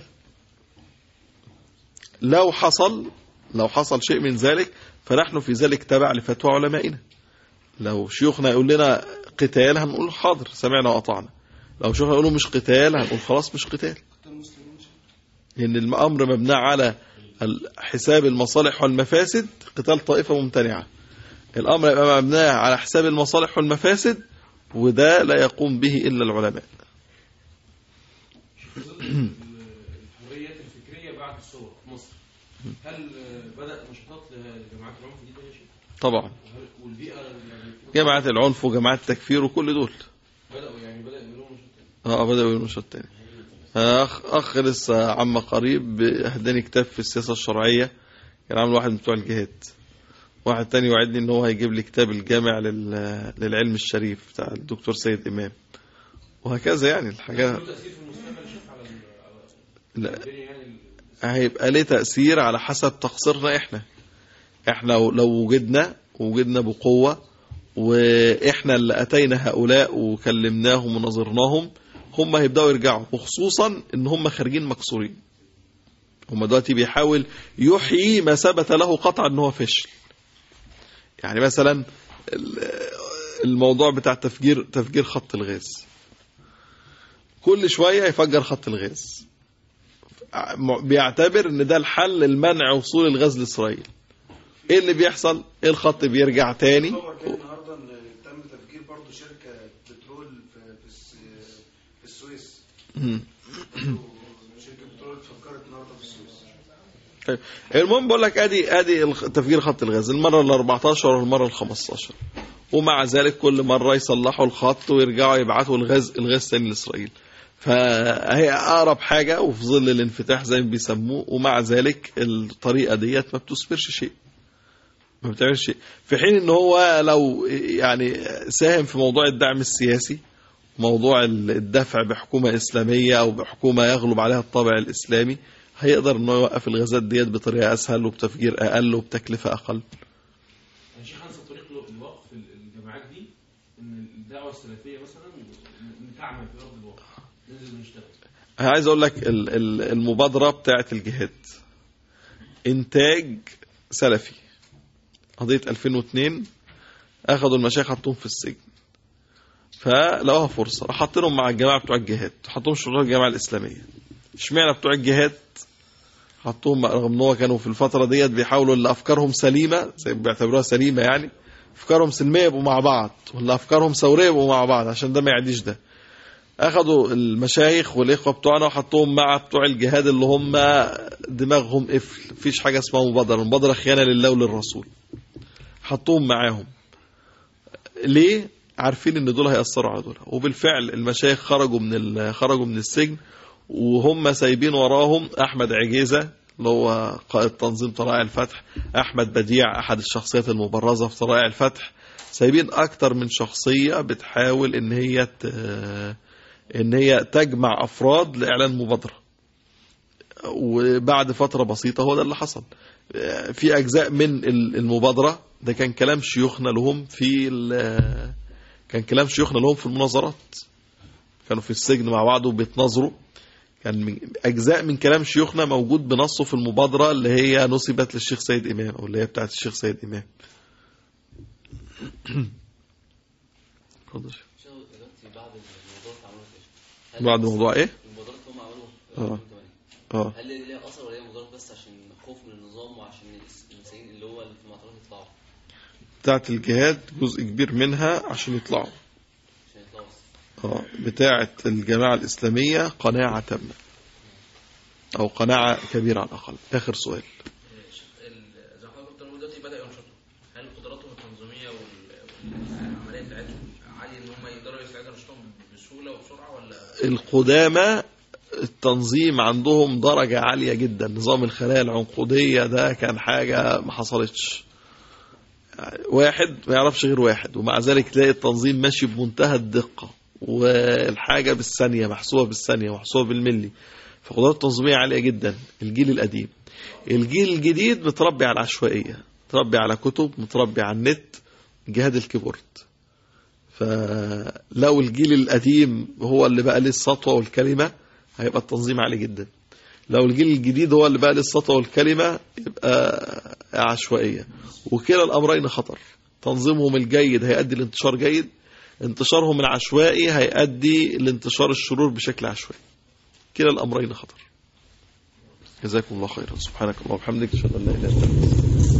[SPEAKER 3] لو حصل لو حصل شيء من ذلك فنحن في ذلك تبع لفتوى علمائنا لو شيوخنا يقول لنا قتال هنقول حاضر سمعنا وأطعنا لو شيوخنا يقولوا مش قتال هنقول خلاص مش قتال لأن الأمر مبنى على ال- حساب المصالح والمفاسد قتال طائفة ممتنعة الأمر يبقى مبنى على حساب المصالح والمفاسد وده لا يقوم به إلا العلماء
[SPEAKER 7] الحريات الفكريه بعد الثوره في مصر هل آه، بدا نشاطات لجماعات العنف دي يا شيخ؟
[SPEAKER 3] طبعا
[SPEAKER 7] وهل- والبيئه يعني
[SPEAKER 3] جماعة العنف وجماعة التكفير وكل دول
[SPEAKER 7] بداوا يعني بدا يعملوا نشاطات
[SPEAKER 3] اه بدأوا ينشط تاني اخ اخ لسه عم قريب اهداني كتاب في السياسه الشرعيه كان عامل واحد من بتوع الجهاد واحد تاني وعدني ان هو هيجيب لي كتاب الجامع لل... للعلم الشريف بتاع الدكتور سيد امام وهكذا يعني الحاجات
[SPEAKER 7] له تاثير في المستقبل يا شيخ على ال- على
[SPEAKER 3] لا
[SPEAKER 7] الدنيا يعني ال-
[SPEAKER 3] هيبقى ليه تأثير على حسب تقصيرنا احنا احنا لو لو وجدنا وجدنا بقوة واحنا اللي اتينا هؤلاء وكلمناهم ونظرناهم هم هيبدأوا يرجعوا وخصوصا ان هم خارجين مكسورين هم دلوقتي بيحاول يحيي ما ثبت له قطعا ان هو فشل يعني مثلا ال- الموضوع بتاع تفجير تفجير خط الغاز كل شوية يفجر خط الغاز بيعتبر ان ده الحل لمنع وصول الغاز لاسرائيل ايه اللي بيحصل ايه الخط بيرجع تاني
[SPEAKER 8] خبر جاي النهارده ان تم تفجير برضه شركه بترول في في, الس- في السويس
[SPEAKER 3] مم.
[SPEAKER 8] شركه بترول اتفجرت النهارده في السويس
[SPEAKER 3] طيب المهم بقول لك ادي ادي الخ- تفجير خط الغاز المره ال 14 والمره ال 15 ومع ذلك كل مره يصلحوا الخط ويرجعوا يبعتوا الغاز الغاز تاني لاسرائيل فهي اقرب حاجه وفي ظل الانفتاح زي ما بيسموه ومع ذلك الطريقه ديت ما بتثمرش شيء ما بتعملش شيء في حين ان هو لو يعني ساهم في موضوع الدعم السياسي موضوع الدفع بحكومه اسلاميه او بحكومه يغلب عليها الطابع الاسلامي هيقدر انه يوقف الغازات ديت بطريقه اسهل وبتفجير اقل وبتكلفه اقل
[SPEAKER 7] يا شيخ انسب طريق له- الوقف الجماعات دي ان الدعوه السلفيه مثلا ن- تعمل في ارض الواقع ننزل ونشتغل
[SPEAKER 3] انا عايز اقول لك ال- ال- المبادره بتاعه الجهاد انتاج سلفي قضيه 2002 اخذوا المشايخ حطوهم في السجن فلقوها فرصه راح حاطينهم مع الجماعه بتوع الجهاد حطوهم شرطه الجماعه الاسلاميه اشمعنى بتوع الجهاد حطوهم رغم ان هو كانوا في الفتره ديت بيحاولوا اللي افكارهم سليمه زي ما بيعتبروها سليمه يعني افكارهم سلميه يبقوا مع بعض ولا افكارهم ثوريه يبقوا مع بعض عشان ده ما يعديش ده اخذوا المشايخ والاخوه بتوعنا وحطوهم مع بتوع الجهاد اللي هم دماغهم قفل مفيش حاجه اسمها مبادره المبادره خيانه لله وللرسول حطوهم معاهم ليه عارفين ان دول هيأثروا على دول وبالفعل المشايخ خرجوا من ال- خرجوا من السجن وهم سايبين وراهم احمد عجيزه اللي هو قائد تنظيم طلائع الفتح أحمد بديع أحد الشخصيات المبرزة في طلائع الفتح سايبين أكتر من شخصية بتحاول إن هي ت... إن هي تجمع أفراد لإعلان مبادرة وبعد فترة بسيطة هو ده اللي حصل في أجزاء من المبادرة ده كان كلام شيوخنا لهم في ال- كان كلام شيوخنا لهم في المناظرات كانوا في السجن مع بعض وبيتناظروا كان من أجزاء من كلام شيوخنا موجود بنصه في المبادرة اللي هي نسبت للشيخ سيد إمام أو اللي هي بتاعت الشيخ سيد إمام اتفضل.
[SPEAKER 4] شو دلوقتي بعد الموضوع عملوا ايه؟ هل
[SPEAKER 3] بعد موضوع إيه؟
[SPEAKER 4] المبادرات اللي هم عملوها في
[SPEAKER 3] آه.
[SPEAKER 4] 2008
[SPEAKER 3] اه
[SPEAKER 4] هل ليها اثر ولا هي مبادرات بس عشان خوف من النظام وعشان المسيحيين اللي هو اللي في المعترض يطلعوا
[SPEAKER 3] بتاعت الجهاد جزء كبير منها عشان يطلعوا
[SPEAKER 4] عشان يطلعوا بس
[SPEAKER 3] اه بتاعت الجماعة الإسلامية قناعة تامة أو قناعة كبيرة على الأقل آخر سؤال
[SPEAKER 9] ال- زي ما حضرتك قلت دلوقتي بدأوا ينشطوا هل قدراتهم التنظيمية وال- والعملية بتاعتهم عالية إن هم يقدروا يستعيدوا نشاطهم بسهولة وبسرعة ولا
[SPEAKER 3] القدامى التنظيم عندهم درجة عالية جدا نظام الخلايا العنقودية ده كان حاجة ما حصلتش يعني واحد ما يعرفش غير واحد ومع ذلك تلاقي التنظيم ماشي بمنتهى الدقة والحاجة بالثانية محسوبة بالثانية محسوبة بالملي فقدرات التنظيمية عالية جدا الجيل القديم الجيل الجديد متربي على العشوائية متربي على كتب متربي على النت جهاد الكيبورد فلو الجيل القديم هو اللي بقى ليه السطوة والكلمة هيبقى التنظيم عالي جدا لو الجيل الجديد هو اللي بقى ليه السطوة والكلمة يبقى عشوائية وكلا الأمرين خطر تنظيمهم الجيد هيؤدي لانتشار جيد انتشارهم العشوائي هيؤدي لانتشار الشرور بشكل عشوائي كلا الأمرين خطر جزاكم الله خيرا سبحانك اللهم وبحمدك اشهد ان لا اله الا انت